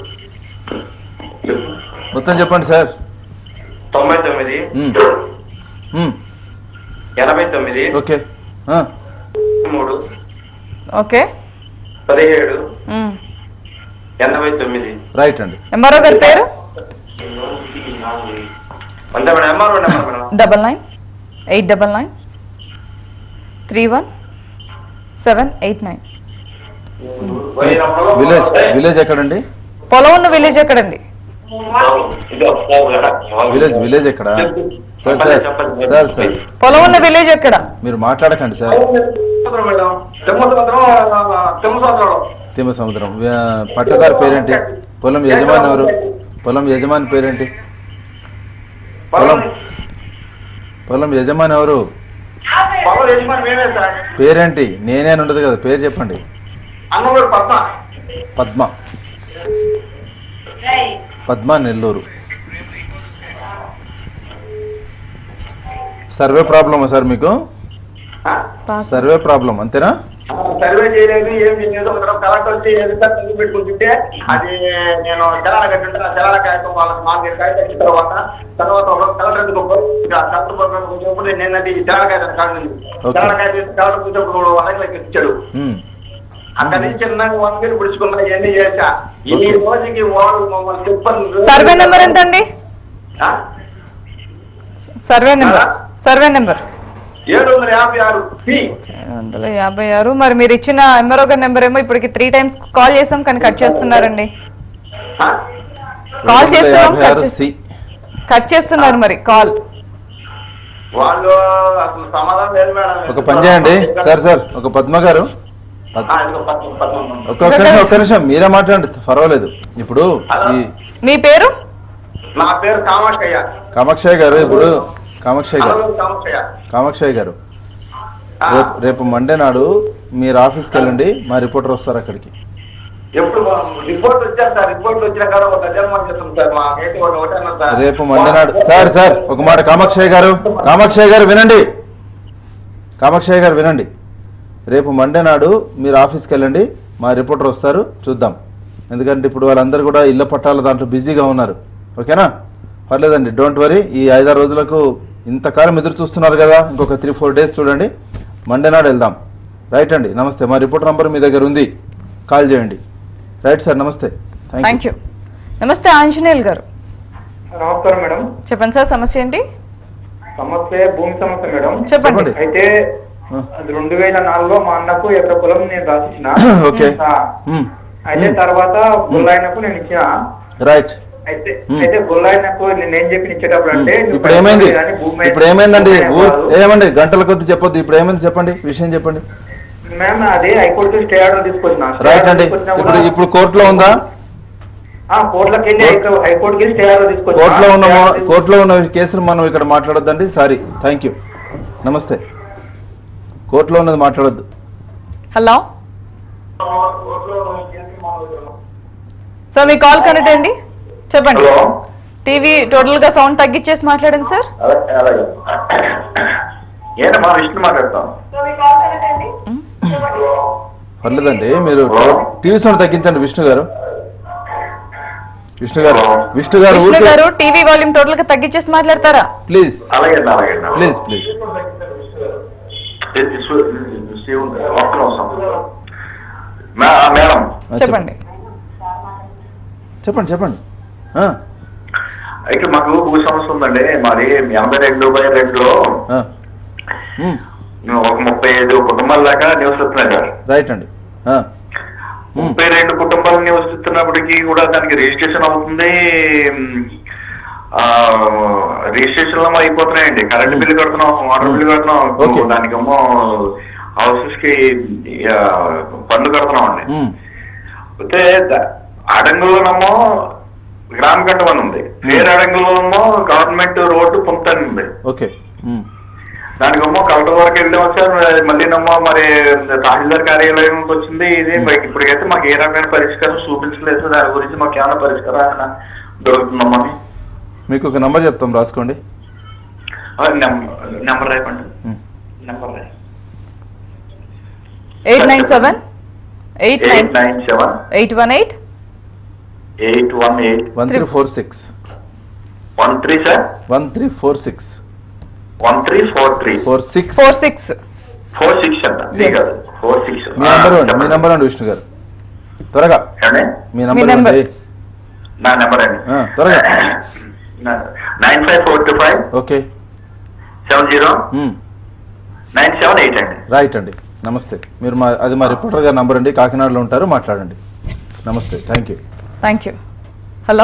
మొత్తం చెప్పండి సార్ తొంభై తొమ్మిది ఉమ్. ఉమ్, ఎనభై తొమ్మిది ఓకే ఆ, మూడు ఓకే పదిహేడు ఉమ్. ఎనభై తొమ్మిది రైట్ అండి ఎంఆర్ఓ గారి పేరు అంతే madam MRO number madam double nine eight double nine three one seven eight nine village village ఎక్కడండి పొలం ఉన్న విలేజ్ ఎక్కడండి విలేజ్ విలేజ్ ఎక్కడ సార్ సార్ సార్ సార్ పొలం ఉన్న విలేజ్ ఎక్కడ మీరు మాట్లాడకండి సార్ మేడం తెమ్మ సంవత్సరం తెమ్మ సంవత్సరం తిమ్మ సముద్రం ఆ, పట్టదారు పేరేంటి పొలం యజమాని ఎవరు పొలం యజమాని పేరేంటి పొలం పొలం యజమాని ఎవరు పొలం యజమాని మేమే సార్ పేరేంటి నేనే అని ఉండదు కదా పేరు చెప్పండి అన్నగారు పద్మ పద్మ పద్మ నెల్లూరు సర్వే ప్రాబ్లమా సార్ మీకు ఆ? సర్వే ప్రాబ్లం అంతేనా ఆ, సర్వే చేయలేదు ఏం చేయలేదు ఒక తర్వాత కలెక్టర్ వచ్చి ఎంత తగ్గి పెట్టుకుంటుంటే అది నేను తెలాల కట్టుంటే ఆ తెలాల కాగితం వాళ్ళకి నాలుగైదు కాగితం ఇచ్చిన తర్వాత తర్వాత ఒక రోజు కలెక్టర్ ఎందుకు పోయి, ఇక కలెక్టర్ పోయి కూర్చోప్పుడు నేను అది తెలాల కాగితం కాదు Okay. తెలాల కాగితం కలెక్టర్ కూర్చోప్పుడు వాళ్ళకి ఇచ్చాడు ఉమ్. అక్కడి నుంచి చిన్నగా వన్ వీలు పిడుచుకున్నా ఇవన్నీ చేశా ఈ Okay. రోజుకి వాడు మమ్మల్ని చెప్పని సర్వే నెంబర్ ఎంత అండి సర్వే నెంబర్ సర్వే నెంబర్ ఏడు వందల యాభై ఆరు పి ఏడు వందల యాభై ఆరు మరి మీరు ఇచ్చిన ఎంఆర్ఓ గారి నెంబర్ ఏమో ఇప్పటికి త్రీ టైమ్స్ కాల్ చేసాం కానీ కట్ చేస్తున్నారండి కాల్ చేస్తున్నాం యాభై కట్ ఆరు చేస్- సి కట్ చేస్తున్నారు మరి కాల్ వాళ్ళు అసలు సమాధానం లేదు మేడం ఒక పని చేయండి సార్ సార్ ఒక పద్మ గారు పద్- ఆ, ఇదిగో పద్మ- పద్మ. ఒక్క ఒక్క నిమిషం ఒక్క నిమిషం మీరే మాట్లాడండి పర్వాలేదు ఇప్పుడు ఈ మీ పేరు నా పేరు కామాక్షయ్య కామాక్షయ్య గారు ఇప్పుడు కామాక్షయ్య గారు హలో, కామాక్షయ్య కామాక్షయ్య గారు ఆ, రేపు రేపు మండే నాడు మీరు ఆఫీస్కి వెళ్ళండి మా రిపోర్టర్ వస్తారు అక్కడికి ఎప్పుడు రిపోర్ట్ వచ్చారు సార్ రిపోర్ట్ వచ్చిన కాడ ఒక డజన్ మంది చేస్తాం సార్ మాకైతే ఒకటి ఒకటే అన్నారు సార్ రేపు మండే నాడు సార్ సార్ ఒక మాట కామాక్షయ్య గారు కామాక్షయ్య గారు వినండి కామాక్షయ్య గారు వినండి రేపు మండే నాడు మీరు ఆఫీస్కి వెళ్ళండి మా రిపోర్టర్ వస్తారు చూద్దాం ఎందుకంటే ఇప్పుడు వాళ్ళందరూ కూడా ఇళ్ళ పట్టాల దాంట్లో బిజీగా ఉన్నారు ఓకేనా పర్లేదండి డోంట్ వరీ ఈ ఐదారు రోజులకు ఇంతకాలం ఎదురు చూస్తున్నారు కదా ఇంకొక త్రీ ఫోర్ డేస్ చూడండి మండే నాడు వెళ్దాం రైట్ అండి నమస్తే మా రిపోర్టర్ నంబర్ మీ దగ్గర ఉంది కాల్ చేయండి రైట్ సార్ నమస్తే థ్యాంక్ థ్యాంక్ యూ నమస్తే ఆంజనేయులు గారు నమస్కారం మేడం చెప్పండి సార్ సమస్య ఏంటి సమస్య భూమి సమస్య మేడం చెప్పండి అయితే అది రెండు వేల నాలుగులో మా అన్నకు ఎకర పొలం నేను రాసిచ్చిన ఓకే ఆ, అయితే తర్వాత గుల్లాయనకు నేను ఇచ్చిన రైట్ అయితే అయితే గుల్లాయనకు నేను ఏం చెప్పి ఇచ్చేటప్పుడు అంటే నువ్వు ఇప్పుడు ఏమైంది కానీ భూమి ఇప్పుడు ఏమైందండి భూమి ఊ- కాదు. ఏమండి గంటల కొద్ది చెప్పొద్దు ఇప్పుడు ఏమైంది చెప్పండి విషయం చెప్పండి మ్యామ్ అది హైకోర్టు స్టే ఆర్డర్ తీసుకొచ్చిన స్టే రైట్ ఆర్డర్ అండి తీసుకొచ్చినా ఇప్పుడు కూడా- ఇప్పుడు కోర్టులో ఉందా ఆ కోర్టులోకి వెళ్ళి హైకో- హైకోర్టుకి స్టే ఆర్డర్ తీసుకొచ్చిన కోర్టులో ఉన్న స్టే మో- ఆర్డర్ తీసుకొచ్చి- కోర్టులో ఉన్న కేసులు మనం ఇక్కడ మాట్లాడొద్దండి సారీ థ్యాంక్ యూ నమస్తే కోర్టులో ఉన్నది మాట్లాడొద్దు హలో సార్ మీ కాల్ కనెక్ట్ అండి చెప్పండి హలో టీవీ టోటల్ గా సౌండ్ తగ్గించేసి మాట్లాడండి సార్ అలాగే అలాగే ఏంటమ్మా విష్ణు మాట్లాడతాం పర్లేదండి మీరు టీవీ సౌండ్ తగ్గించండి విష్ణు గారు విష్ణు గారు విష్ణు గారు విష్ణు ఊరికే గారు టీవీ వాల్యూమ్ టోటల్ గా తగ్గించేసి మాట్లాడతారా ప్లీజ్ అలాగే అలాగే ప్లీజ్ ప్లీజ్ ఒక్క నిమిషం మే- మేడం చెప్పండి చెప్పండి చెప్పండి ఆ, అయితే మాకు భూ సమస్య ఉందండి మాది ఎనభై రెండు బై రెండులో ఆ. ఉమ్, ఒక ముప్పై ఐదు కుటుంబాల దాకా నివసిస్తున్నాయి సార్ రైట్ అండి ఆ, ముప్పై రెండు కుటుంబాలు నివసిస్తున్నప్పటికీ కూడా దానికి రిజిస్ట్రేషన్ అవుతుంది ఉమ్, ఆ రిజిస్ట్రేషన్ లో అయిపోతున్నాయండి కరెంట్ బిల్లు కడుతున్నాం వాటర్ బిల్లు కడుతున్నాం దానికేమో హౌసెస్ కి ఆ, పన్ను కడుతున్నాం అండి ఉమ్, అయితే ద- అడంగులోనేమో గ్రామ కట్టం అని ఉంది వేరే అడంగులోనేమో గవర్నమెంట్ రోడ్డు పొందుతాను ఉంది ఓకే ఉమ్, దానికేమో కలెక్టర్ వరకు వెళ్ళాం సార్ మళ్ళీ నమ్మో మరి తహసీల్దార్ కార్యాలయంకి వచ్చింది ఇది మరి ఇప్పటికైతే మాకు ఏ రకమైన పరిష్కారం చూపించలేదు సార్. దాని గురించి మాకు ఏమైనా పరిష్కారం దొరుకుతుందమ్మా మీకు ఒక నంబర్ చెప్తాం రాసుకోండి నెంబర్ రాయకండి ఉమ్. నెంబర్ రాయి eight nine seven eight nine eight nine seven eight one eight eight one eight one three four six one three sir one three four six one three four three four six four six four six అంట three Yes. కాదు four six మీ number అండి మీ number అండి విష్ణు గారు త్వరగా మీ number number. అండి నా నెంబర్ అండి ఆ, త్వరగా nine five four two five okay seven zero um, nine seven eight అండి రైట్ అండి నమస్తే మీరు మా అది మా రిపోర్టర్ గారి నంబర్ అండి కాకినాడలో ఉంటారు మాట్లాడండి నమస్తే thank you thank you hello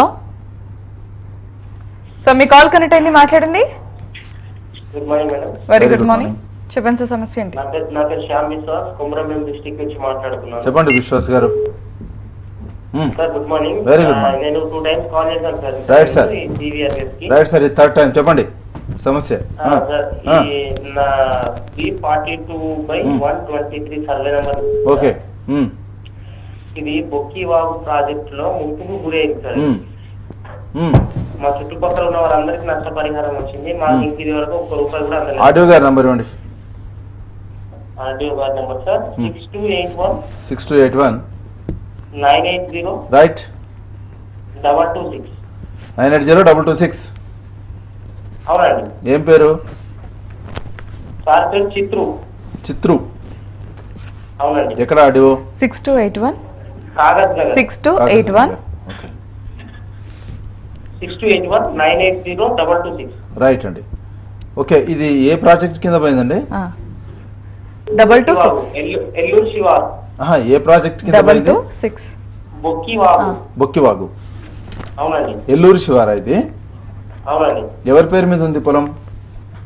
sir మీ కాల్ కనెక్ట్ అయింది మాట్లాడండి good morning madam very Very good good morning చెప్పండి సార్ సమస్య ఏంటి నా పేరు నా పేరు శ్యామ్ విశ్వాస్ కుమరంభీం డిస్టిక్ నుంచి మాట్లాడుతున్నాను చెప్పండి విశ్వాస్ గారు ఉమ్, sir good morning Very good ఆ, morning. నేను టూ టైమ్స్ కాల్ చేశాను సార్ Right, sir. టీవీఆర్ఎస్ కి రైట్ సార్ ఇది థర్డ్ టైం చెప్పండి సమస్య ఆ, ఆ, సార్ ఆ, ఈ నా three forty two by Hmm. One twenty three survey number okay ఉమ్, ఇది బొక్కివాగు ప్రాజెక్ట్ లో ముంపుకు గురైంది సార్ ఉమ్, ఉమ్. మా చుట్టుపక్కల ఉన్న వారందరికీ నష్టపరిహారం వచ్చింది మాకు Hmm. ఇంక ఇది వరకు ఒక రూపాయి కూడా అందలేదు ఆడియో గారి నంబర్ ఇవ్వండి ఆర్డీఓ గారి number sir Hmm. Six two eight one six two eight one nine eight zero right double two six nine eight zero double two six అవునండి ఏం పేరు సార్ పేరు చిత్రు చిత్రు అవునండి ఎక్కడ ఆడియో six two eight one Kagaznagar six two eight one okay six two eight one nine eight zero double two six right అండి okay ఇది ఏ ప్రాజెక్ట్ కింద పోయిందండి డబల్ టూ సిక్స్ ఎల్లూరు శివార్ ఆహా, ఏ ప్రాజెక్ట్ కింద డబల్ పోయింది two six Bokkivagu Bokkivagu అవునండి ఎల్లూరు శివారా ఇది అవునండి ఎవరి పేరు మీద ఉంది పొలం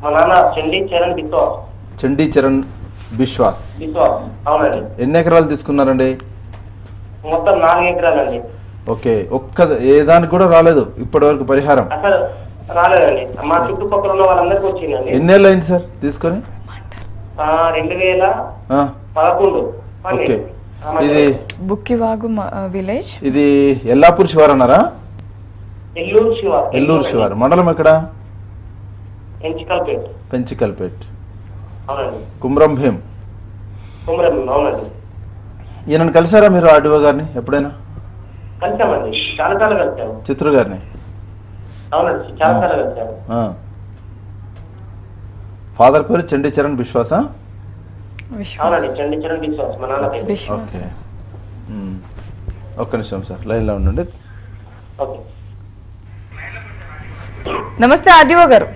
మా నాన్న చండీ చరణ్ బిశ్వాస్ చండీ చరణ్ బిశ్వాస్ బిశ్వాస్ అవునండి ఎన్ని ఎకరాలు తీసుకున్నారండి మొత్తం నాలుగు ఎకరాలండి ఓకే ఒక్క ఏ దానికి కూడా రాలేదు ఇప్పటి వరకు పరిహారం అసలు రాలేదండి మా చుట్టుపక్కల ఉన్న వాళ్ళందరికీ వచ్చిందండి ఎన్నేళ్ళు అయింది సార్ తీసుకొని ఆ, రెండు వేల ఆ, పదకొండు ఓకే ఇది బుక్కివాగు మ- విలేజ్ ఇది ఎల్లాపూర్ శివారు అన్నారా ఎల్లూరు శివ ఎల్లూరు శివారు మండలం ఎక్కడ ఎంచికల్పేట్ పెంచికల్పేట్ అవునండి కుమ్రం భీం కుమరం అవునండి ఈయనను కలిసారా మీరు ఆర్డీఓ గారిని ఎప్పుడైనా కలిసామండి చాలా చాలా కలిసాము చిత్రు గారిని అవునండి చాలా చాలా కలిసాము ఆ. ఫాదర్ పేరు చండీ చరణ్ బిశ్వాస అవునండి చండి చరణ్ బిశ్వాస్ మా నాన్న పేరు ఓకే ఉమ్. ఒక్క నిమిషం సార్ లైన్లో ఉండండి ఓకే నమస్తే ఆర్డీఓ గారు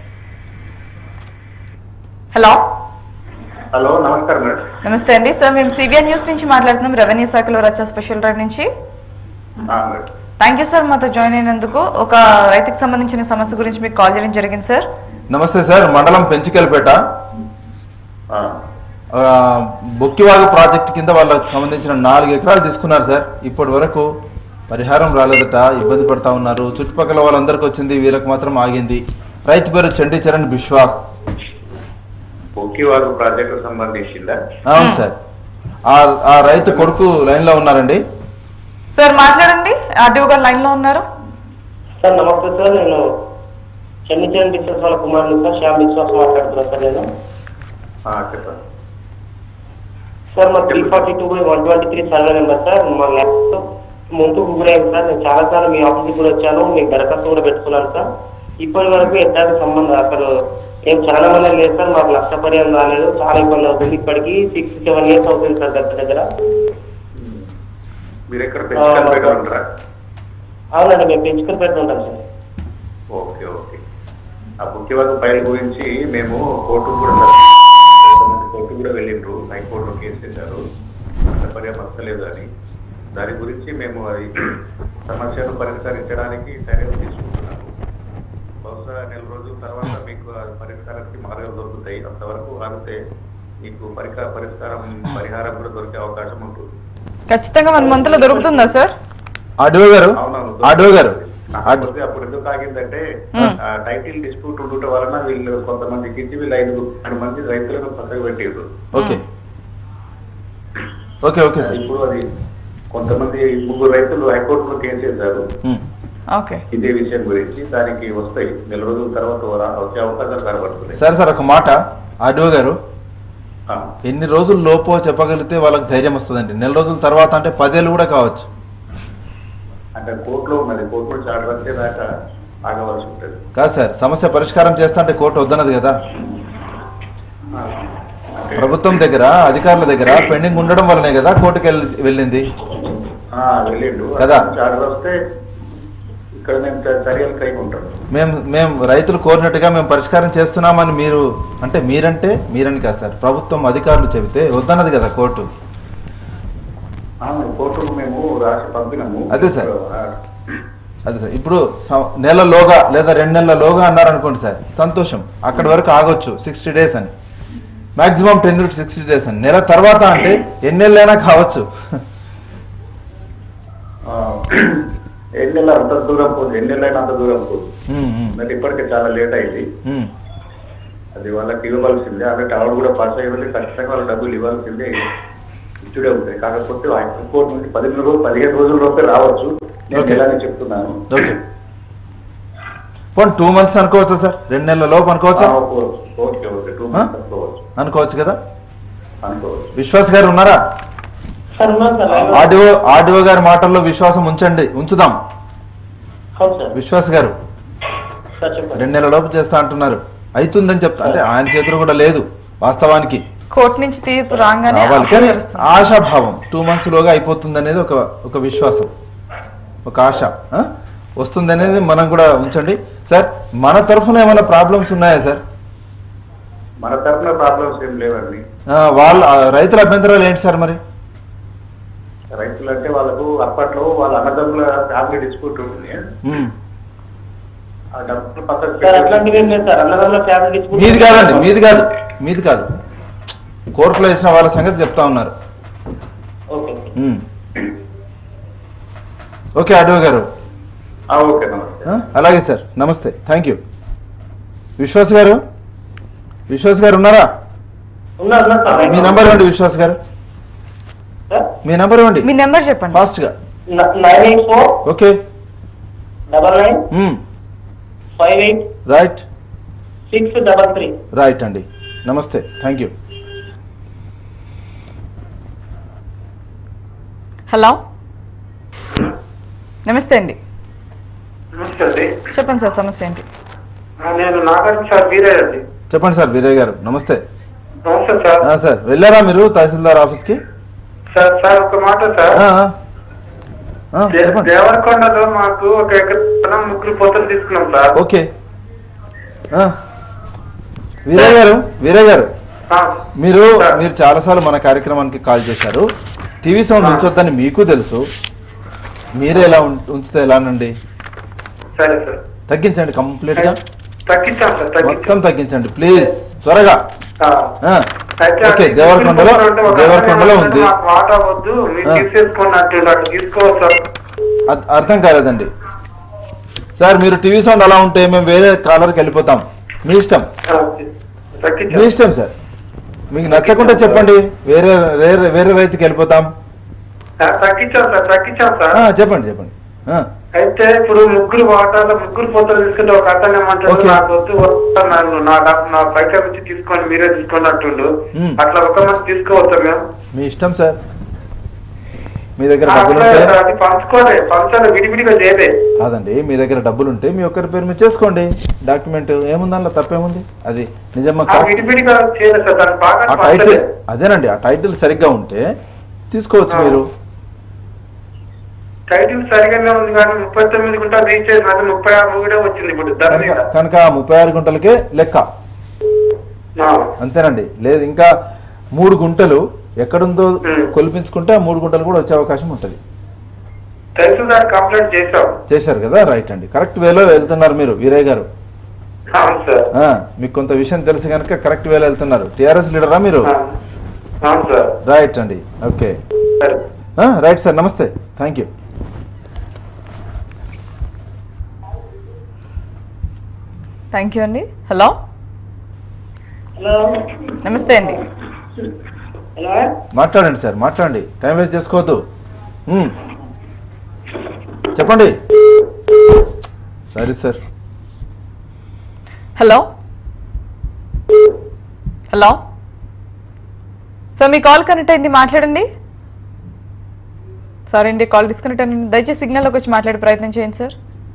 హలో హలో నమస్కారం మేడం నమస్తే అండి సార్ మేము సిబిఐ న్యూస్ నుంచి మాట్లాడుతున్నాం రెవెన్యూ శాఖలో రచ్చ స్పెషల్ డ్రైవ్ నుంచి ఆ, మేడం. థ్యాంక్ యూ సార్ మాతో జాయిన్ అయినందుకు ఒక రైతుకు సంబంధించిన సమస్య గురించి మీకు కాల్ చేయడం జరిగింది సార్ నమస్తే సార్ మండలం పెంచికల్పేట ఆ, ఆ, బొక్కివాగు ప్రాజెక్ట్ కింద వాళ్ళకి సంబంధించిన నాలుగు ఎకరాలు తీసుకున్నారు సార్ ఇప్పటి వరకు పరిహారం రాలేదట ఇబ్బంది పడతా ఉన్నారు చుట్టుపక్కల వాళ్ళందరికీ వచ్చింది వీళ్ళకి మాత్రం ఆగింది రైతు పేరు చండీ చరణ్ బిశ్వాస్ ఒక్కివాగు ప్రాజెక్టు సంబంధించిందా అవును సార్ ఆ ఆ రైతు కొడుకు లైన్లో ఉన్నారండి సార్ మాట్లాడండి ఆర్డీఓ గారు లైన్ లో ఉన్నారు సార్ నమస్తే సార్ నేను చండి చరణ్ బిశ్వాస్ వాళ్ళ కుమారుడు సార్ శ్యామ్ బిశ్వాస్ మాట్లాడుతున్నాను సార్ నేను ఆ, చెప్పండి సార్ మా three forty two by one twenty three survey number sir మా ల్యాబ్ ముందు గురైంది సార్ నేను చాలా సార్లు మీ ఆఫీస్కి కూడా వచ్చాను మీకు దరఖాస్తు కూడా పెట్టుకున్నాను సార్ ఇప్పటి వరకు ఎట్లాంటి సంబంధం అసలు ఏం చాలా మంది లేదు సార్ మాకు లక్ష పరిహారం రాలేదు చాలా ఇబ్బంది అవుతుంది ఇప్పటికి సిక్స్ సెవెన్ ఇయర్స్ అవుతుంది సార్ దగ్గర దగ్గర మీరు ఎక్కడ పెంచుకొని ఉంటారా అవునండి మేము పెంచుకొని పెడుతుంటాం సార్ ఓకే ఓకే ఆ ముఖ్యమైన ఫైల్ గురించి మేము కోర్టు కూడా కోర్టు కూడా వెళ్ళిండ్రు హైకోర్టులో కేసు వేశారు అంత పర్యాప్తం వస్తలేదు అని దాని గురించి మేము అది సమస్యను పరిష్కరించడానికి చర్యలు తీసుకుంటున్నాము బహుశా నెల రోజుల తర్వాత మీకు ఆ పరిష్కారానికి మార్గాలు దొరుకుతాయి అంతవరకు ఆగితే మీకు పరిక పరిష్కారం పరిహారం కూడా దొరికే అవకాశం ఉంటుంది ఖచ్చితంగా మన మంత్లో దొరుకుతుందా సార్ ఆర్డీఓ గారు అవునవును. ఆర్డీఓ గారు కాకపోతే అప్పుడు ఎందుకు ఆగిందంటే ఆ టైటిల్ డిస్ప్యూట్ ఉండటం వలన వీళ్ళు కొంతమందికి ఇచ్చి వీళ్ళు ఐదు ఐదు మంది రైతులను పక్కకు పెట్టారు ఓకే ఓకే ఓకే సార్ ఇప్పుడు అది కొంతమంది ముగ్గురు రైతులు హైకోర్టులో కేసు వేశారు ఓకే ఇదే విషయం గురించి దానికి వస్తాయి నెల రోజుల తర్వాత రా- వచ్చే అవకాశాలు కనబడుతున్నాయి సార్ సార్ ఒక మాట ఆర్డీఓ గారు ఆ, ఎన్ని రోజుల లోపో చెప్పగలిగితే వాళ్ళకి ధైర్యం వస్తుందండి నెల రోజుల తర్వాత అంటే పదేళ్ళు కూడా కావచ్చు అంటే కోర్టులో ఉన్నది కోర్టులో చాటు వచ్చేదాకా ఆగవలసి ఉంటుంది కాదు సార్ సమస్య పరిష్కారం చేస్తా అంటే కోర్టు వద్దన్నది కదా ఆ, అంటే ప్రభుత్వం దగ్గర అధికారుల దగ్గర పెండింగ్ ఉండడం వల్లనే కదా కోర్టుకి వెళ్ళి- వెళ్ళింది ఆ, వెళ్ళిండు కదా. చాటు వస్తే ఇక్కడ మేము చ- చర్యలు కైకుంటాం మేము మేము రైతులు కోరినట్టుగా మేము పరిష్కారం చేస్తున్నామని మీరు అంటే మీరంటే మీరని కాదు సార్ ప్రభుత్వం అధికారులు చెబితే వద్దన్నది కదా కోర్టు అవును, కోర్టుకు మేము రాసి పంపినాము అదే సార్. ఆ, అదే సార్ ఇప్పుడు స- నెలలోగా లేదా రెండు నెలలలోగా అన్నారనుకోండి సార్ సంతోషం అక్కడి వరకు ఆగొచ్చు సిక్స్టీ డేస్ అని maximum ten to sixty days అని నెల తర్వాత అంటే ఎన్నెళ్ళైనా కావచ్చు ఆ, ఎన్నెల అంత దూరం పోదు ఎన్నెలైనా అంత దూరం పోదు ఉమ్, ఉమ్, మరి ఇప్పటికే చాలా లేట్ అయింది ఉమ్. అది వాళ్ళకి ఇవ్వవలసిందే అంటే ఆవిడ కూడా పాస్ అయ్యి ఖచ్చితంగా వాళ్ళు డబ్బులు ఇవ్వాల్సిందే ఇచ్చుడే ఉంటాయి కాకపోతే హైకోర్టు నుంచి పదిహేను రోజులు పదిహేను రోజుల లోపే రావచ్చు నేను Okay. ఇలానే చెప్తున్నాను ఓకే పోనీ టూ మంత్స్ అనుకోవచ్చా సార్ రెండు నెలల లోపు అనుకోవచ్చా ఆ, okay okay okay two months అనుకోవచ్చు అనుకోవచ్చు కదా అనుకోవచ్చు విశ్వాస్ గారు ఉన్నారా సార్ ఉన్నాను సార్ లైన్లో. ఆర్డీఓ ఆర్డీఓ గారి మాటల్లో విశ్వాసం ఉంచండి ఉంచుదాం అవును సార్ విశ్వాస్ గారు సార్ చెప్పండి రెండు నెలల లోపు చేస్తా అంటున్నారు అవుతుందని చెప్తా అంటే ఆయన చేతులు కూడా లేదు వాస్తవానికి కోర్టు నుంచి తీర్పు రాగానే రావాలి అప్పుడు కానీ తెలుస్తుంది. ఆశాభావం టూ మంత్స్ లోగా అయిపోతుంది అనేది ఒక ఒక విశ్వాసం ఒక ఆశ ఆ? వస్తుంది అనేది మనం కూడా ఉంచండి సార్ మన తరఫున ఏమైనా ప్రాబ్లమ్స్ ఉన్నాయా సార్ మన తరఫున ప్రాబ్లమ్స్ ఏం లేవండి ఆ, వాళ్ళ ఆ, రైతుల అభ్యంతరాలు ఏంటి సార్ మరి రైతులు అంటే వాళ్ళకు అప్పట్లో వాళ్ళ అన్నదమ్ముల ఫ్యామిలీ డిస్ప్యూట్ ఉంటుంది ఉమ్, ఆ డబ్బులు పక్కకు సార్ అట్లాంటివి ఏం లేదు సార్ అన్నదానిలో ఫ్యామిలీ డిస్ప్యూట్ మీది కాదండి మీది కాదు మీది కాదు కోర్టులో వేసిన వాళ్ళ సంగతి చెప్తా ఉన్నారు ఓకే ఉమ్. ఓకే అడ్వ గారు ఓకే నమస్తే ఆ, అలాగే సార్ నమస్తే థ్యాంక్ యూ విశ్వాస్ గారు విశ్వాస్ గారు ఉన్నారా ఉన్నా ఉన్నా సార్ మీ నంబర్ ఇవ్వండి విశ్వాస్ గారు సార్ మీ నంబర్ ఇవ్వండి మీ నెంబర్ చెప్పండి ఫాస్ట్ గా nine eight four okay double nine um, five eight right six double three right అండి నమస్తే థ్యాంక్ యూ హలో నమస్తే అండి నమస్తే అండి చెప్పండి సార్ సమస్య ఏంటి నేను నాగార్జున సార్ వీరే అండి చెప్పండి సార్ వీరయ్య గారు నమస్తే నమస్తే సార్ ఆ, సార్ వెళ్ళారా మీరు తహసీల్దార్ ఆఫీస్కి సార్ సార్ ఒక మాట సార్ ఆ, ఆ. ఆ, దే- చెప్పండి దేవరకొండలో మాకు ఒక ఎకరం ముగ్గురు పోతలు తీసుకున్నాం సార్ ఓకే ఆ. వీరయ్య గారు వీరయ్య గారు ఆ, మీరు మీరు చాలాసార్లు మన కార్యక్రమానికి కాల్ చేశారు టీవీ సౌండ్ ఉంచొద్దని మీకు తెలుసు మీరే ఎలా ఉం- ఉంచితే ఎలానండి సరే సార్ తగ్గించండి కంప్లీట్ గా తగ్గించాం సార్ తగ్గించాం మొత్తం తగ్గించండి ప్లీజ్ త్వరగా ఆ. ఆ. అయితే ఓకే అది దేవరకొండలో తీసుకుంటే ఒక దేవరకొండలో అతను ఉంది మాకు మాట వద్దు మీరు ఆ. తీసేసుకోండి అంటుండు అట్లా తీసుకోవచ్చు సార్ అ- అర్థం కాలేదండి సార్ మీరు టీవీ సౌండ్ అలా ఉంటే మేము వేరే కాలర్కి వెళ్ళిపోతాం మీ ఇష్టం ఆ, తగ్గించాం మీ ఇష్టం సార్ మీకు నచ్చకుంటే చెప్పండి వేరే వేరే వేరే రైతుకి వెళ్ళిపోతాం ఆ, తగ్గించాం సార్ తగ్గించాం సార్ ఆ, చెప్పండి చెప్పండి ఆ, అయితే ఇప్పుడు ముగ్గురు వాటాలు ముగ్గురు పోతలు తీసుకుంటే ఒక అతను ఏమంటాడు ఓకే. నాకు వద్దు వద్దు నన్ను నా డబ్బు నా పైసా ఇచ్చి తీసుకోండి మీరే తీసుకోండి అంటుండు మ్మ్. అట్లా ఒక మంది తీసుకోవచ్చా మేము మీ ఇష్టం సార్ మీ దగ్గర ఆ, డబ్బులు అట్లా ఉంటే అది పంచుకోలే పంచాలి విడివిడిగా చేయలే కాదండి మీ దగ్గర డబ్బులు ఉంటే మీ ఒక్కరి పేరు మీరు చేసుకోండి డాక్యుమెంట్ ఏముంది అందులో తప్పేముంది అది నిజమ్మా ఆ విడివిడిగా చేయలేదు సార్ దాని బాగా ఆ టైటిల్ పంచలే అదేనండి ఆ టైటిల్ సరిగ్గా ఉంటే తీసుకోవచ్చు ఆ. మీరు టైటిల్ సరిగానే ఉంది కానీ ముప్పై తొమ్మిది గుంటా రీచ్ అయింది అది ముప్పై ఆరు కూడా వచ్చింది ఇప్పుడు ధర కనుక మీద కనుక ఆ ముప్పై ఆరు గుంటలకే లెక్క ఆ, అంతేనండి లేదు ఇంకా మూడు గుంటలు ఎక్కడుందో మ్మ్. కొలిపించుకుంటే ఆ మూడు గుంటలు కూడా వచ్చే అవకాశం ఉంటుంది తహసీల్దార్ కంప్లైంట్ చేశాం చేశారు కదా రైట్ అండి కరెక్ట్ వేలో వెళ్తున్నారు మీరు వీరయ్య గారు అవును సార్ ఆ, మీకు కొంత విషయం తెలుసు కనుక కరెక్ట్ వేలో వెళ్తున్నారు టిఆర్ఎస్ లీడరా మీరు ఆ, అవును సార్ రైట్ అండి ఓకే సరే ఆ, రైట్ సార్ నమస్తే థ్యాంక్ యూ థ్యాంక్ యూ అండి హలో హలో నమస్తే అండి హలో మాట్లాడండి సార్ మాట్లాడండి టైం వేస్ట్ చేసుకోవద్దు మ్మ్. చెప్పండి సరే సార్ హలో హలో సార్ మీ కాల్ కనెక్ట్ అయింది మాట్లాడండి సారీ అండి కాల్ డిస్కనెక్ట్ అయింది దయచేసి సిగ్నల్లోకి వచ్చి మాట్లాడే ప్రయత్నం చేయండి సార్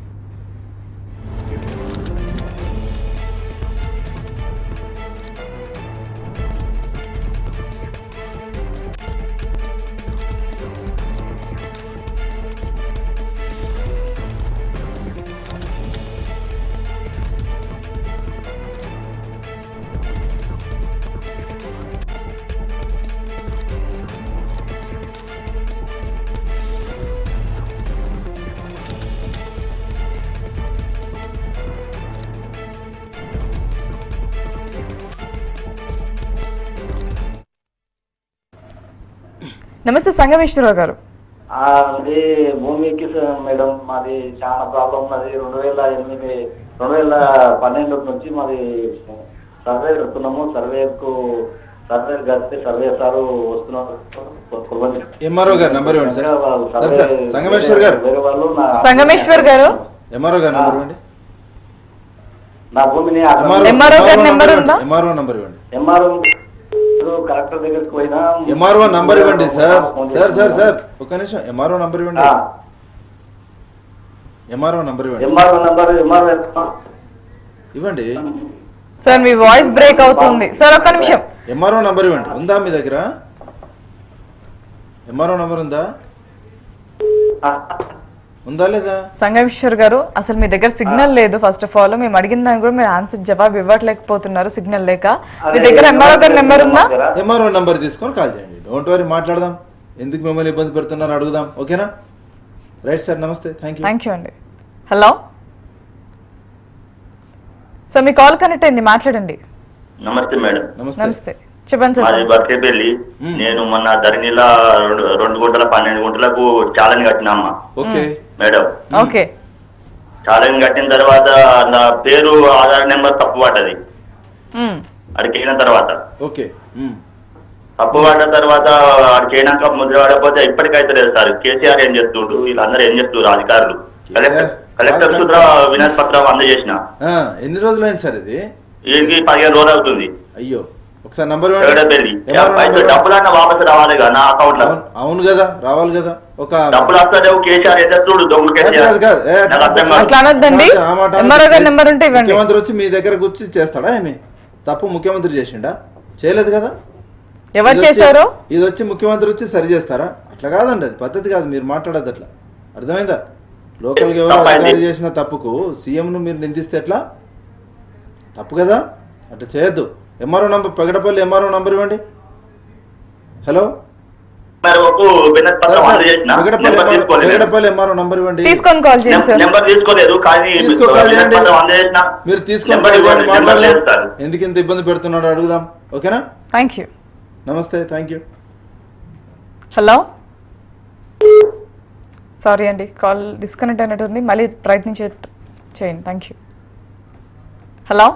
నమస్తే సంగమేశ్వరరావు గారు ఆ, అది భూమికి స- మేడం మాది చాలా ప్రాబ్లం ఉన్నది రెండు వేల ఎనిమిది రెండు వేల పన్నెండు నుంచి మాది సర్వే పెడుతున్నాము సర్వేకు సర్వే కలిస్తే సర్వే సారు వస్తున్నారు కొలవని- ఎంఆర్ఓ గారు నంబర్ ఇవ్వండి సార్ వాళ్ళు సార్ సర్వే సార్ సంగమేశ్వర్ గారు వేరే వాళ్ళు నా సంగమేశ్వర్ గారు ఎంఆర్ఓ గారు నంబర్ ఇవ్వండి నా భూమిని MRO గారి నెంబర్ ఉందా? ఎంఆర్ఓ నంబర్ ఇవ్వండి ఎంఆర్ఓ కలెక్టర్ దగ్గరికి పోయినా ఎంఆర్ఓ నంబర్ ఇవ్వండి సార్ సార్ సార్ సార్ ఒక్క నిమిషం ఎంఆర్ఓ నంబర్ ఇవ్వండి ఆ. ఎంఆర్ఓ నంబర్ ఇవ్వండి ఎంఆర్ఓ నంబర్ ఎంఆర్ఓ ఇవ్వండి సార్ మీ వాయిస్ బ్రేక్ అవుతుంది సార్ ఒక్క నిమిషం ఎంఆర్ఓ నంబర్ ఇవ్వండి ఉందా మీ దగ్గర ఎంఆర్ఓ నంబర్ ఉందా ఉందా లేదా సంగమేశ్వర్ గారు అసలు మీ దగ్గర సిగ్నల్ లేదు ఫస్ట్ ఆఫ్ ఆల్ మేము అడిగిన దానికి కూడా మీరు ఆన్సర్ జవాబు ఇవ్వట్లేకపోతున్నారు సిగ్నల్ లేక మీ దగ్గర ఎంఆర్ఓ గారి నెంబర్ ఉందా ఎంఆర్ఓ నంబర్ తీసుకొని కాల్ చేయండి డోంట్ వరీ మాట్లాడదాం ఎందుకు మిమ్మల్ని ఇబ్బంది పెడుతున్నారు అడుగుదాం ఓకేనా రైట్ సార్ నమస్తే థ్యాంక్ యూ థ్యాంక్ యూ అండి హలో సో మీ కాల్ కనెక్ట్ అయింది మాట్లాడండి నమస్తే మేడం నమస్తే చెప్పండి మాది సార్ బర్కేపల్లి నేను మొన్న ధరణిల రెండు రెండు గుంటల పన్నెండు గుంటలకు ఛాలెంజ్ కట్టినమ్మా ఓకే మేడం ఓకే ఛాలెంజ్ కట్టిన తర్వాత నా పేరు ఆధార్ నెంబర్ తప్పు పడ్డది మ్మ్. అక్కడికి వెళ్ళిన తర్వాత ఓకే తప్పు పడ్డ తర్వాత అక్కడికి వెళ్ళినాక ముద్ర పడకపోతే ఇప్పటికైతే లేదు సార్ కేసీఆర్ ఏం చేస్తుండ్రు వీళ్ళందరూ ఏం చేస్తున్నారు అధికారులు కలెక్టర్ కలెక్టర్ సుద్ర వినతి పత్రం అందజేసిన ఆ, ఎన్ని రోజులైంది సార్ ఇది వీరికి పదిహేను రోజులు అవుతుంది అయ్యో ఒకసారి నంబర్ పెళ్ళి డబ్బులన్నా వాపసు రావాలి కదా నా అకౌంట్ లో అవును కదా రావాలి కదా ఒక డబ్బులు వస్తాడేమో కేసీఆర్ ఏం చేస్తుడు దొంగ కాదు, కాదు, కాదు. ఏ, కేసీఆర్ నాకు అర్థం కాదు. అట్లా అనొద్దండి ఆ మాట ఎంఆర్ఓ గారి నెంబర్ ఉంటే ఇవ్వండి ముఖ్యమంత్రి వచ్చి మీ దగ్గర కూర్చి చేస్తాడా ఏమి తప్పు ముఖ్యమంత్రి చేసిండా చేయలేదు కదా ఎవరు ఇది వచ్చి- చేశారు? ఇది వచ్చి ముఖ్యమంత్రి వచ్చి సరి చేస్తారా అట్లా కాదండి అది పద్ధతి కాదు మీరు మాట్లాడద్దు అట్లా అర్థమైందా లోకల్ గా ఎవరో తప్పైంది. అధికారి చేసిన తప్పుకు సీఎం ను మీరు నిందిస్తే ఎట్లా తప్పు కదా అట్లా చేయొద్దు MRO number Pegadapalli MRO number ఇవ్వండి హలో మేరకు వినతి పత్రం అందజేసిన పెగడపల్లి నెంబర్ MRO తీసుకోలేదు పెగడపల్లి ఎంఆర్ఓ నంబర్ ఇవ్వండి తీసుకొని కాల్ చేయండి సార్ నెంబర్ తీసుకోలేదు కానీ తీసుకో కాల్ వినతి చేయండి. పత్రం అందజేసిన మీరు తీసుకొని నెంబర్ కాల్ ఇవ్వండి, చేయండి, నెంబర్ లేదు మాట్లాడదాం సార్. ఎందుకు ఇంత ఇబ్బంది పెడుతున్నాడో అడుగుదాం ఓకేనా థ్యాంక్ యూ నమస్తే థ్యాంక్ యూ హలో సారీ అండి కాల్ డిస్కనెక్ట్ అయినట్టుంది మళ్ళీ ప్రయత్నించే చేయండి థ్యాంక్ యూ హలో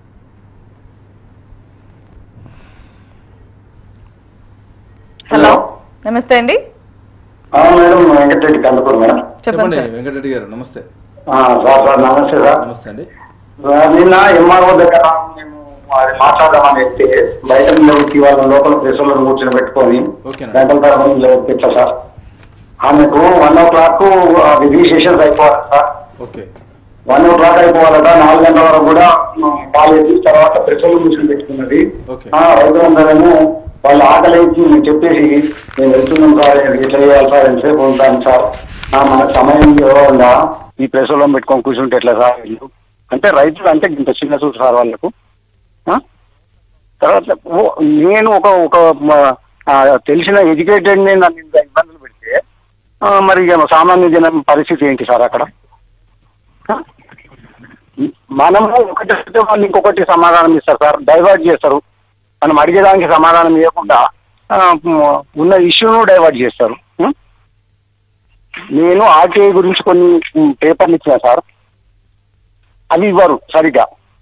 హలో నమస్తే అండి మేడం వెంకటరెడ్డి కందుకూరు మేడం చెప్పండి చెప్పండి సార్ వెంకటరెడ్డి గారు నమస్తే ఆ, సార్ సార్ నమస్తే సార్ నమస్తే అండి ఆ, నిన్న ఎంఆర్ఓ దగ్గర మేము అది మాట్లాడదామని చెప్తే బయట నిలబెట్టి వాళ్ళ లోపల ప్రెసర్లను కూర్చొని పెట్టుకొని ఓకేనా గంటల తరబడి నిలబెట్టా సార్ ఆమెకు వన్ ఓ క్లాక్ అది రిజిస్ట్రేషన్ అయిపోవాలి sir okay one o'clock అయిపోవాలట నాలుగు గంటల వరకు కూడా పాలు ఎత్తి తర్వాత ప్రెసర్లు కూర్చొని పెట్టుకున్నది ఓకే ఆ, రైతు అందరేమో వాళ్ళు ఆకలి ఇచ్చి మేము చెప్పేసి మేము వెళ్తున్నాం సార్ ఇట్లా చేయాలి సార్ ఎంతసేపు ఉంటాను సార్ ఆ, మనకు సమయం ఇవ్వకుండా ఈ ప్రెసర్లో పెట్టుకొని కూర్చుంటే ఎట్లా సార్ వీళ్ళు అంటే రైతులు అంటే ఇంత చిన్న చూడు సార్ వాళ్ళకు ఆ? తర్వాత ఓ- నేను ఒక ఒక మ- ఆ, తెలిసిన ఎడ్యుకేటెడ్ నన్ను ఇంత ఇబ్బందులు పెడితే ఆ, మరి ఇక సామాన్య జనం పరిస్థితి ఏంటి సార్ అక్కడ ఆ? మనము ఒకటి అడిగితే వాళ్ళు ఇంకొకటి సమాధానం ఇస్తారు సార్ డైవర్ట్ చేస్తారు మనం అడిగేదానికి సమాధానం ఇవ్వకుండా ఆ, మ- ఉన్న ఇష్యూను డైవర్ట్ చేస్తారు ఉం? నేను ఆర్టీఐ గురించి కొన్ని ఉం, పేపర్లు ఇచ్చిన సార్ అవి ఇవ్వరు సరిగ్గా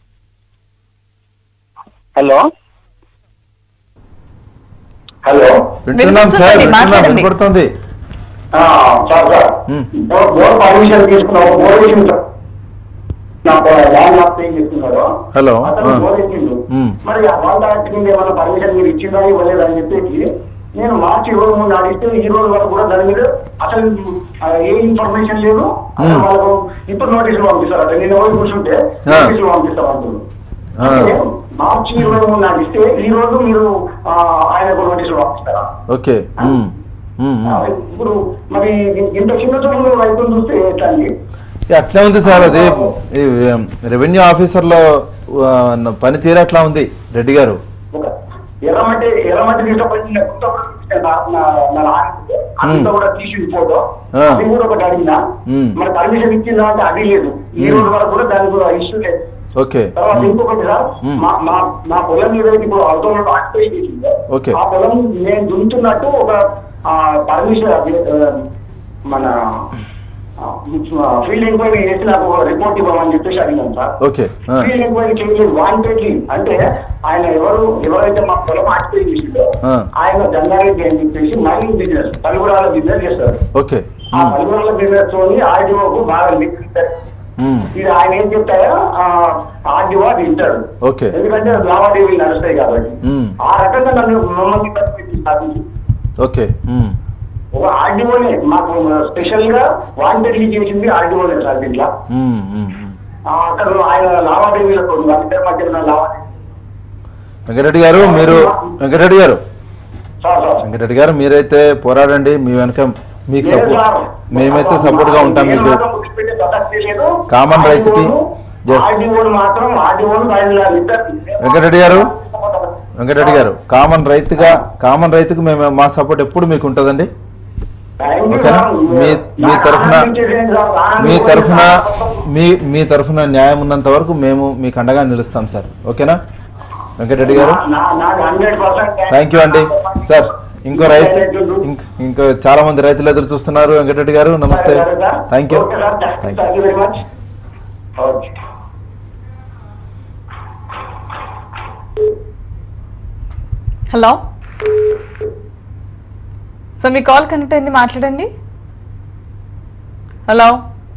హలో హలో వింటున్నాం సార్ వింటున్నాం వినపడుతుంది ఆ, sir sir bore bore permission తీసుకున్నావు బోర్ వేసిండు నాకు ల్యాండ్ లాక్ పే చేస్తున్నారు హలో అతను బోర్ వేసిండు ఉమ్. మరి ఆ వాళ్ళ యాక్ట్ కింద ఏమైనా పర్మిషన్ మీరు ఇచ్చిందా ఇవ్వలేదా అని చెప్పేసి నేను మార్చి ఇరవై ముందు అడిగితే ఈ రోజు వరకు కూడా దాని మీద అసలు ఆ, ఏ ఇన్ఫర్మేషన్ లేదు అసలు వాళ్ళకు ఇప్పుడు నోటీసులు పంపిస్తారు అంటే నేను ఎవరు కూర్చుంటే ఆ. నోటీసులు పంపిస్తారు అంటున్నారు ఆ, అంటే మార్చి ఇరవై ముందు అడిగితే ఈ రోజు మీరు ఆ, ఆయనకు నోటీసులు పంపిస్తారా ఓకే ఉమ్, ఉమ్, ఆ, ఉమ్. ఇప్పుడు మరి ఇంత చిన్న చోట్ల రైతులు చూస్తే ఎట్లా అండి ఇక అట్లే ఉంది సార్ అది ఈ, ఉమ్, రెవెన్యూ ఆఫీసర్లో ఆ, పనితీరు అట్లా ఉంది రెడ్డి గారు ఒక ఎర్రమట్టి ఎర్రమట్టి తీసుకొని గుంత కూడా తీస్తే నా- నా- నా నాన్నకి అంత కూడా తీసింది ఫోటో ఆ. అది కూడా ఒకటి అడిగినా ఉమ్, మరి పర్మిషన్ ఇచ్చిందా అంటే అది లేదు ఈ రోజు వరకు కూడా దానికి కూడా ఇష్యూ లేదు ఓకే తర్వాత ఉమ్, ఇంకొకటి సార్ మ్మ్. మా మా మా పొలం మీద ఇప్పుడు ఆటోలో ఆక్యుపై చేసింది ఓకే. ఆ పొలం నేను దున్నుతున్నట్టు ఒక పర్మిషన్ మన ఫీల్డ్ ఎంక్వైరీ చేసి నాకు రిపోర్ట్ ఇవ్వమని చెప్పేసి అడిగాను సార్ ఓకే ఆ, ఫీల్డ్ ఎంక్వైరీ చేయలేదు వాంటెడ్లీ అంటే ఆయన ఎవరు ఎవరైతే మా పొలం ఆక్యుపై చేసిందో ఆ, ఆయన జంగారెడ్డి అని చెప్పేసి మైనింగ్ బిజినెస్ పలుగురాల బిజినెస్ చేస్తారు ఓకే ఆ పలుగురాల బిజినెస్ తోని ఆర్డీఓకు బాగా లింక్ ఉంటారు. ఉమ్, ఇది ఆయన ఏం చెప్తారో ఆర్డీఓ అది వింటాడు ఓకే ఎందుకంటే లావాదేవీలు నడుస్తాయి కాబట్టి ఉమ్, ఆ రకంగా నన్ను మమ్మల్ని ఇబ్బంది పెట్టి స్థాపించి ఓకే ఉమ్, ఒక ఆర్డీఓనే మాకు స్పెషల్ గా వాంటెడ్లీ చేసింది ఆర్డీఓనే సార్ దీంట్లో ఉమ్, ఉమ్, ఉమ్. ఆ, అక్కడ ఆయన లావాదేవీలతో వాళ్ళిద్దరి మధ్య ఉన్న లావాదేవీ వెంకటరెడ్డి గారు మీరు వెంకటరెడ్డి గారు సార్ సార్ వెంకటరెడ్డి గారు మీరైతే పోరాడండి మీ వెనక మీకు లేదు సపోర్ట్ సార్. మేమైతే సపోర్ట్ గా ఉంటాం నేను మీకు మాత్రం వదిలిపెట్టే ప్రసక్తే లేదు. కామన్ రైతుకి Yes. ఆర్డీఓను మాత్రం ఆర్డీఓను ఆయన ఇద్దరు వెంకటరెడ్డి గారు వెంకటరెడ్డి గారు కామన్ రైతుగా కామన్ రైతుకు మేము మా సపోర్ట్ ఎప్పుడు మీకు ఉంటుందండి ఓకేనా మీ మీ తరఫున మీ తరఫున మీ మీ తరఫున న్యాయం ఉన్నంత వరకు మేము మీకు అండగా నిలుస్తాం సార్ ఓకేనా వెంకటరెడ్డి గారు హండ్రెడ్ పర్సెంట్ థ్యాంక్ యూ అండి సార్ ఇంకో రైతు ఇంక- ఇంకా చాలా మంది రైతులు ఎదురు చూస్తున్నారు వెంకటరెడ్డి గారు నమస్తే thank you thank you thank you very much okay hello so మీ కాల్ కనెక్ట్ అయింది మాట్లాడండి హలో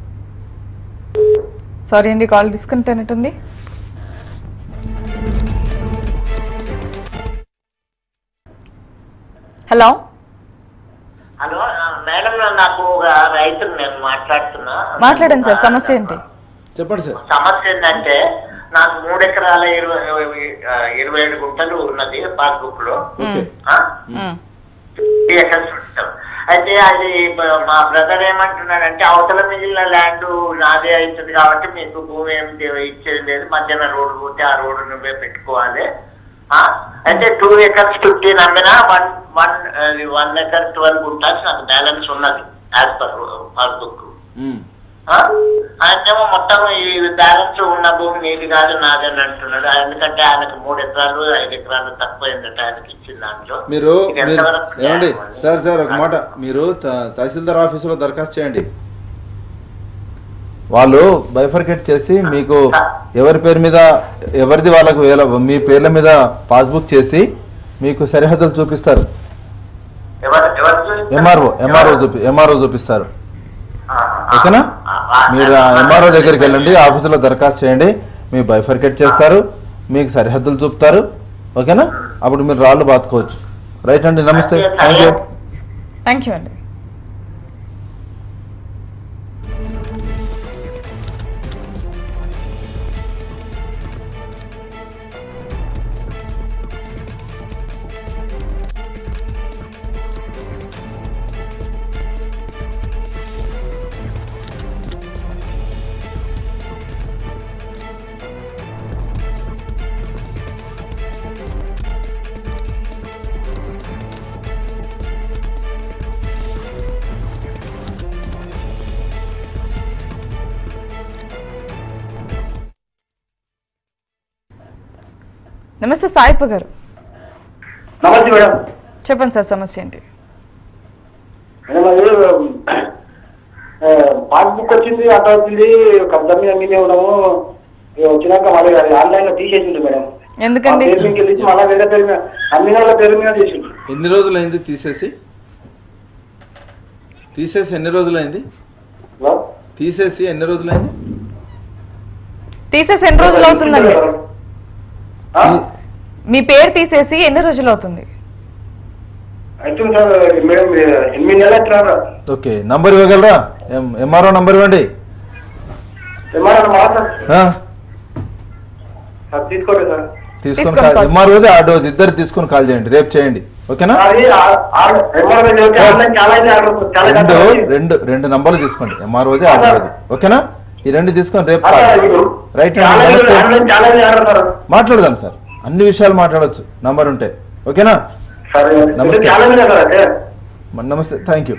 సారీ అండి కాల్ డిస్కనెక్ట్ అయినట్టుంది హలో హలో ఆ, మేడం నాకు ఒక రైతులు నేను మాట్లాడుతున్నా మాట్లాడండి సార్ సమస్య ఏంటి చెప్పండి సార్ సమస్య ఏంటంటే నాకు మూడు ఎకరాల ఇరవై ఆ, ఇరవై ఏడు గుంటలు ఉన్నది పాస్బుక్ లో ఆ? ఈ ఎకర్స్ ఉంటాం. అయితే అది బ- మా బ్రదర్ ఏమంటున్నాడంటే అవతల మిగిలిన ల్యాండ్ నాదే అవుతుంది కాబట్టి మీకు భూమి ఏం దే- ఇచ్చేది లేదు మధ్యాహ్నం రోడ్డు పోతే ఆ రోడ్డు నువ్వే పెట్టుకోవాలి ఆ? అయితే టూ ఎకర్స్ ఫిఫ్టీన్ అమ్మినా one one one acre twelve guntas నాకు బ్యాలెన్స్ ఉన్నది యాజ్ పర్ పాస్బుక్ ఆయనేమో మొత్తం ఈ బ్యాలెన్స్ ఉన్న భూమి నీది కాదు నాదని అంటున్నాడు ఎందుకంటే ఆయనకు మూడు ఎకరాలు ఐదు ఎకరాలు తక్కువైందట ఆయనకి ఇచ్చిన దాంట్లో మీరు ఇది మీరు ఎంతవరకు ఏమండి న్యాయం అది? సార్ సార్ ఒక మాట మీరు త- తహసీల్దార్ ఆఫీసులో దరఖాస్తు చేయండి వాళ్ళు బైఫర్కేట్ చేసి మీకు ఎవరి పేరు మీద ఎవరిది వాళ్ళకు వేల మీ పేర్ల మీద పాస్బుక్ చేసి మీకు సరిహద్దులు చూపిస్తారు ఎవరు ఎవరు చూస్తారు? ఎంఆర్ఓ ఎంఆర్ఓ చూపి ఎంఆర్ఓ చూపిస్తారు ఓకేనా మీరు ఆ ఎంఆర్ఓ దగ్గరికి వెళ్ళండి ఆఫీసులో దరఖాస్తు చేయండి మీ బైఫర్కేట్ చేస్తారు మీకు సరిహద్దులు చూపుతారు ఓకేనా అప్పుడు మీరు రాళ్ళు బాతుకోవచ్చు రైట్ అండి నమస్తే థ్యాంక్ యూ థ్యాంక్ యూ అండి నమస్తే సాయిప్ప గారు నమస్తే మేడం చెప్పండి సార్ సమస్య ఏంటి మేడం అది ఆ, పాస్బుక్ వచ్చింది అట్లా వచ్చింది కబ్జా మీద మీదే ఉన్నాము ఇక వచ్చినాక మళ్ళీ అది ఆన్లైన్ లో తీసేసిండు మేడం ఎందుకండి ఆ పేరు మీదకి వెళ్ళి మళ్ళీ వేరే పేరు మీద అన్ని నెలల పేరు మీద చేసిండు ఎన్ని రోజులైంది తీసేసి తీసేసి ఎన్ని రోజులైంది తీసేసి ఎన్ని రోజులైంది తీసేసి ఎన్ని రోజులు అవుతుందండి మీ పేరు తీసేసి ఎన్ని రోజులు అవుతుంది అవుతుంది సార్ మేడం ఎనిమిది నెలలు ఎత్తున్నారు ఓకే నంబర్ ఇవ్వగలరా ఎంఆర్ఓ నంబర్ ఇవ్వండి ఏమన్నా మాట ఆ, సార్ తీసుకోండి సార్ తీసుకొని కాల్ ఎంఆర్ఓది ఆర్డోది ఇద్దరు తీసుకొని కాల్ చేయండి రేపు చేయండి ఓకేనా అది ఎంఆర్ఓ ఆన్లైన్ చాలా అయితే ఆర్డర్ చాలా రెండు కష్టం. రెండు రెండు నంబర్లు తీసుకోండి ఎంఆర్ఓది ఆర్డోది ఓకేనా ఈ రెండు తీసుకొని రేపు కాల్ అదే, చేయండి. రైట్ చాలా అండి అయితే నమస్తే ఆన్లైన్ చాలా అయితే ఆర్డర్ సార్ మాట్లాడదాం సార్ అన్ని విషయాలు మాట్లాడొచ్చు నంబర్ ఉంటే ఓకేనా సరే నమస్తే చాలా మీద సార్ అయితే నమస్తే థ్యాంక్ యూ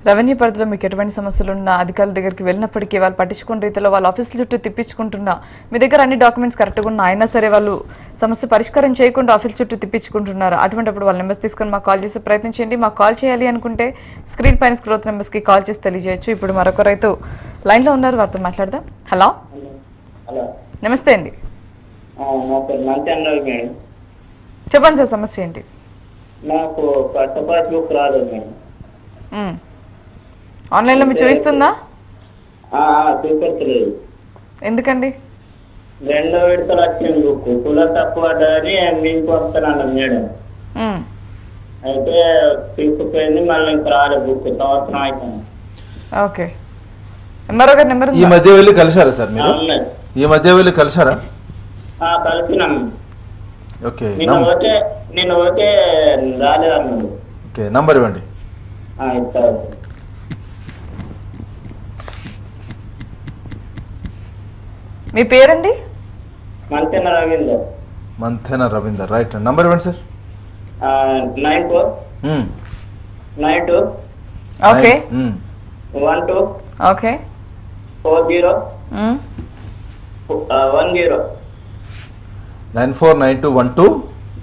రెవెన్యూ పరిధిలో మీకు ఎటువంటి సమస్యలు ఉన్నా అధికారుల దగ్గరికి వెళ్ళినప్పటికీ వాళ్ళు పట్టించుకున్న రీతిలో వాళ్ళ ఆఫీసుల చుట్టూ తిప్పించుకుంటున్నా మీ దగ్గర అన్ని డాక్యుమెంట్స్ కరెక్ట్గా ఉన్నా అయినా సరే వాళ్ళు సమస్య పరిష్కారం చేయకుండా ఆఫీస్ చుట్టూ తిప్పించుకుంటున్నారు అటువంటిప్పుడు వాళ్ళ నెంబర్స్ తీసుకొని మాకు కాల్ చేసి ప్రయత్నం చేయండి మాకు కాల్ చేయాలి అనుకుంటే స్క్రీన్ పైన స్క్రోత్ నెంబర్స్కి కాల్ చేసి తెలియజేయచ్చు ఇప్పుడు మరొక రైతు లైన్లో ఉన్నారు వారితో మాట్లాడదాం హలో హలో నమస్తే అండి నా పేరు మంచి మేడం చెప్పండి సార్ సమస్య ఏంటి నాకు కొత్త పాస్బుక్ రాలేదు మేడం మ్మ్. ఆన్లైన్లో మీరు చూపిస్తుందా ఆ, ఆ, చూపించలేదు ఎందుకండి రెండో విడతలు వచ్చింది బుక్ కుల తక్కువ పడ్డదని మీకు వస్తున్నాను మేడం మ్మ్. అయితే తీసుకుపోయింది మళ్ళీ ఇంకా రాలేదు బుక్ సంవత్సరం అవుతుంది ఓకే ఎంఆర్ఓ గారి నెంబర్ ఈ మధ్య వెళ్ళి కలిశారా సార్ మీరు అవును. ఈ మధ్య వెళ్ళి కలిశారా ఆ, కలిసినాం ఓకే నిన్న నం- పోతే నిన్న పోతే రాలేదన్నాడు ఓకే నంబర్ ఇవ్వండి ఆ, ఇస్తారు మీ పేరండి మంతెన రవీందర్ మంథెన రవీందర్ రైట్ నంబర్ ఇవ్వండి sir nine four hmm. Nine two okay hmm. One two okay four zero hmm. One zero nine four nine two one two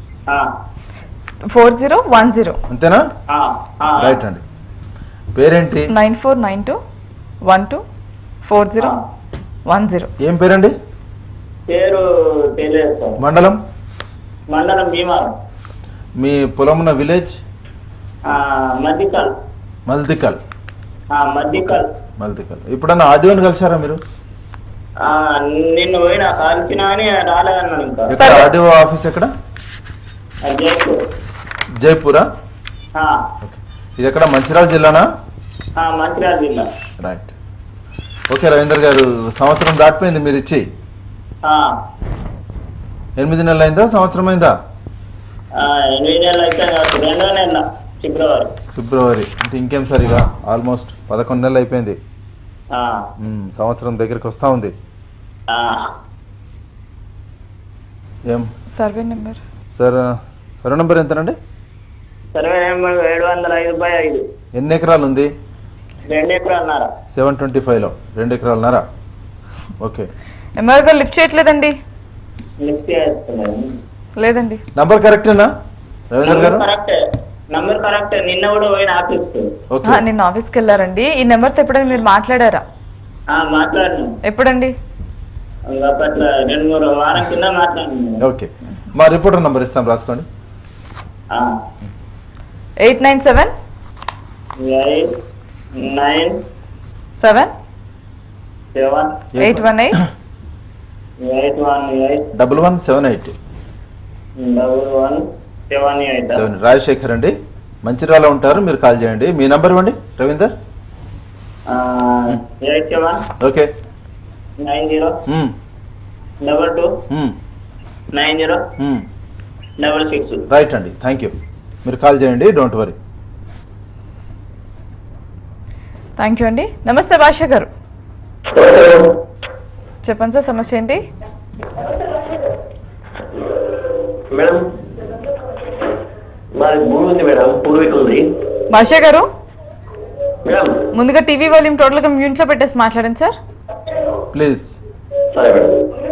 four zero one zero అంతేనా రైట్ అండి పేరేంటి nine four nine two one two four zero one zero ఏం పేరండి పేరు తెలియదు sir మండలం మండలం భీమారం మీ పొలం ఉన్న విలేజ్ ఆ, మద్దికల్ మల్దికల్ ఆ, మద్దికల్ మల్దికల్ ఇప్పుడన్నా ఆడియోని కలిశారా మీరు ఆ, నిన్ను పోయినా కాల్చిన అని రాలేదన్నాను ఇంకా ఎక్కడ ఆడియో ఆఫీస్ ఎక్కడ ఆ, జైపూర్ జైపూరా ఆ, ఇది ఎక్కడ మంచిర్యాల జిల్లానా ఆ, మంచిర్యాల జిల్లా రైట్ ఓకే రవీందర్ గారు సంవత్సరం దాటిపోయింది మీరు ఇచ్చి ఆ, ఎనిమిది నెలలు అయిందా సంవత్సరం అయిందా ఆ, ఎనిమిది నెలలు అయితే కాదు, రెండో నెల ఫిబ్రవరి ఫిబ్రవరి అంటే ఇంకేం సరిగా ఆల్మోస్ట్ పదకొండు నెలలు అయిపోయింది ఆ, మ్మ్, సంవత్సరం దగ్గరికి వస్తూ ఉంది ఆ, ఏం survey number sir survey number ఎంతనండి సర్వే నెంబర్ ఏడు వందల ఐదు బై ఐదు ఎన్ని ఎకరాలు ఉంది రెండు ఎకరాలున్నారా సెవెన్ ట్వంటీ ఫైవ్లో రెండు ఎకరాలున్నారా ఓకే ఎంఆర్ఓ గారు లిఫ్ట్ చేయట్లేదండి లిఫ్ట్ చేస్తున్నాను లేదండి నంబర్ కరెక్టేనా రవీందర్ గారు కరెక్టే నంబర్ కరెక్టే నిన్న కూడా పోయిన ఆఫీస్కి ఓకే ఆ, నిన్న ఆఫీస్కి వెళ్ళారండి ఈ నెంబర్తో ఎప్పుడైనా మీరు మాట్లాడారా ఆ, మాట్లాడినాం ఎప్పుడండి అప్పట్లో రెండు మూడు వారం కింద మాట్లాడినాం ఓకే మా రిపోర్టర్ నంబర్ ఇస్తాం రాసుకోండి ఆ, eight nine seven eight nine seven seven eight one eight eight one eight double one seven eight double one seven eight seven Rajasekhar అండి మంచిర్యాల ఉంటారు మీరు కాల్ చేయండి మీ నంబర్ ఇవ్వండి Ravinder eight seven okay nine zero hmm, double two hmm, nine zero hmm. Double six right అండి thank you మీరు call చేయండి don't worry thank you అండి నమస్తే భాష గారు చెప్పండి సార్ సమస్య ఏంటి మేడం మాది భూమి ఉంది మేడం పూర్వీకులది భాష గారు మేడం ముందుగా టీవీ వాల్యూమ్ టోటల్గా మ్యూట్లో పెట్టేసి మాట్లాడండి సార్ ప్లీజ్ సరే మేడం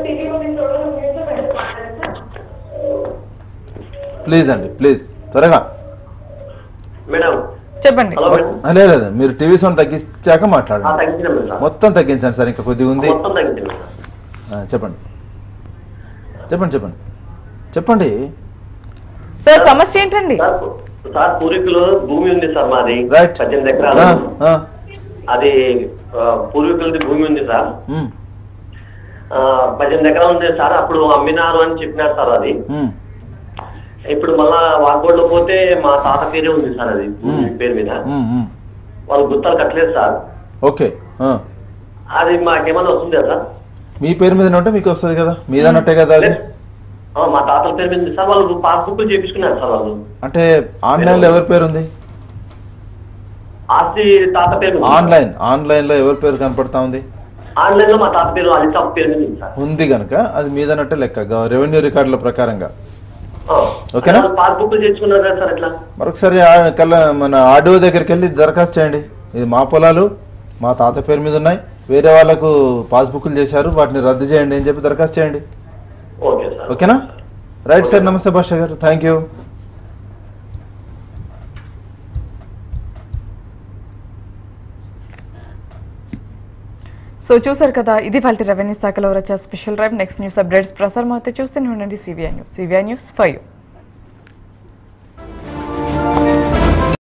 ప్లీజ్ అండి ప్లీజ్ త్వరగా మేడం చెప్పండి ఆ, లేదు లేదు మీరు టీవీ సౌండ్ తగ్గించాక మాట్లాడండి తగ్గించిన మేడం మొత్తం తగ్గించండి సార్ ఇంకా కొద్దిగా ఉంది మొత్తం తగ్గించిన ఆ, చెప్పండి చెప్పండి చెప్పండి చెప్పండి సార్ సమస్య ఏంటండి సార్ పూర్వీకులు భూమి ఉంది సార్ మాది రైట్ పద్దెనిమిది ఎకరాలు ఆ, ఆ, అది ఆ, పూర్వీకులది భూమి ఉంది సార్ మ్మ్, ఆ, పద్దెనిమిది ఎకరాలు ఉంది సార్ అప్పుడు అమ్మినారు అని చెప్పినారు సార్ అది మ్మ్, ఇప్పుడు మళ్ళా వాగ్బోర్డులో పోతే మా తాత పేరే ఉంది సార్ అది భూమి పేరు మీద మ్మ్, మ్మ్. వాళ్ళు గుర్తాలు కట్టలేదు సార్ ఓకే ఆ. అది మాకేమన్నా వస్తుందా సార్ మీ పేరు మీద ఉంటే మీకు వస్తుంది కదా మీదన్నట్టే కదా అది ఆ, మా తాతల పేరు మీద ఉంది సార్ వాళ్ళు పాస్బుక్ చేపించుకున్నారు సార్ వాళ్ళు అంటే ఆన్లైన్లో ఎవరి పేరు ఉంది ఆస్తి తాత పేరు మీద ఉంది. ఆన్లైన్ ఆన్లైన్లో ఎవరి పేరు కనపడతా ఉంది ఆన్లైన్ లో మా తాత పేరు అలి తాత పేరు మీద ఉంది సార్ ఉంది కనుక అది మీదన్నట్టే లెక్క గ- రెవెన్యూ రికార్డుల ప్రకారంగా ఆ. ఓకేనా పాస్బుక్ తెచ్చుకున్నారు కదా సార్ ఎట్లా మరొకసారి ఆ కల్లా మన ఆర్డీఓ దగ్గరికి వెళ్ళి దరఖాస్తు చేయండి ఇది మా పొలాలు మా తాత పేరు మీద ఉన్నాయి వేరే వాళ్ళకు పాస్బుక్లు చేశారు వాటిని రద్దు చేయండి అని చెప్పి దరఖాస్తు చేయండి ఓకే సార్ ఓకేనా రైట్ సార్ నమస్తే భాష గారు థ్యాంక్ యూ సో చూసారు కదా ఇది వాళ్ళ రెవెన్యూ శాఖలో వచ్చే special drive next news updates ప్రసారం అయితే చూస్తూనే ఉండండి CBI news CBI news five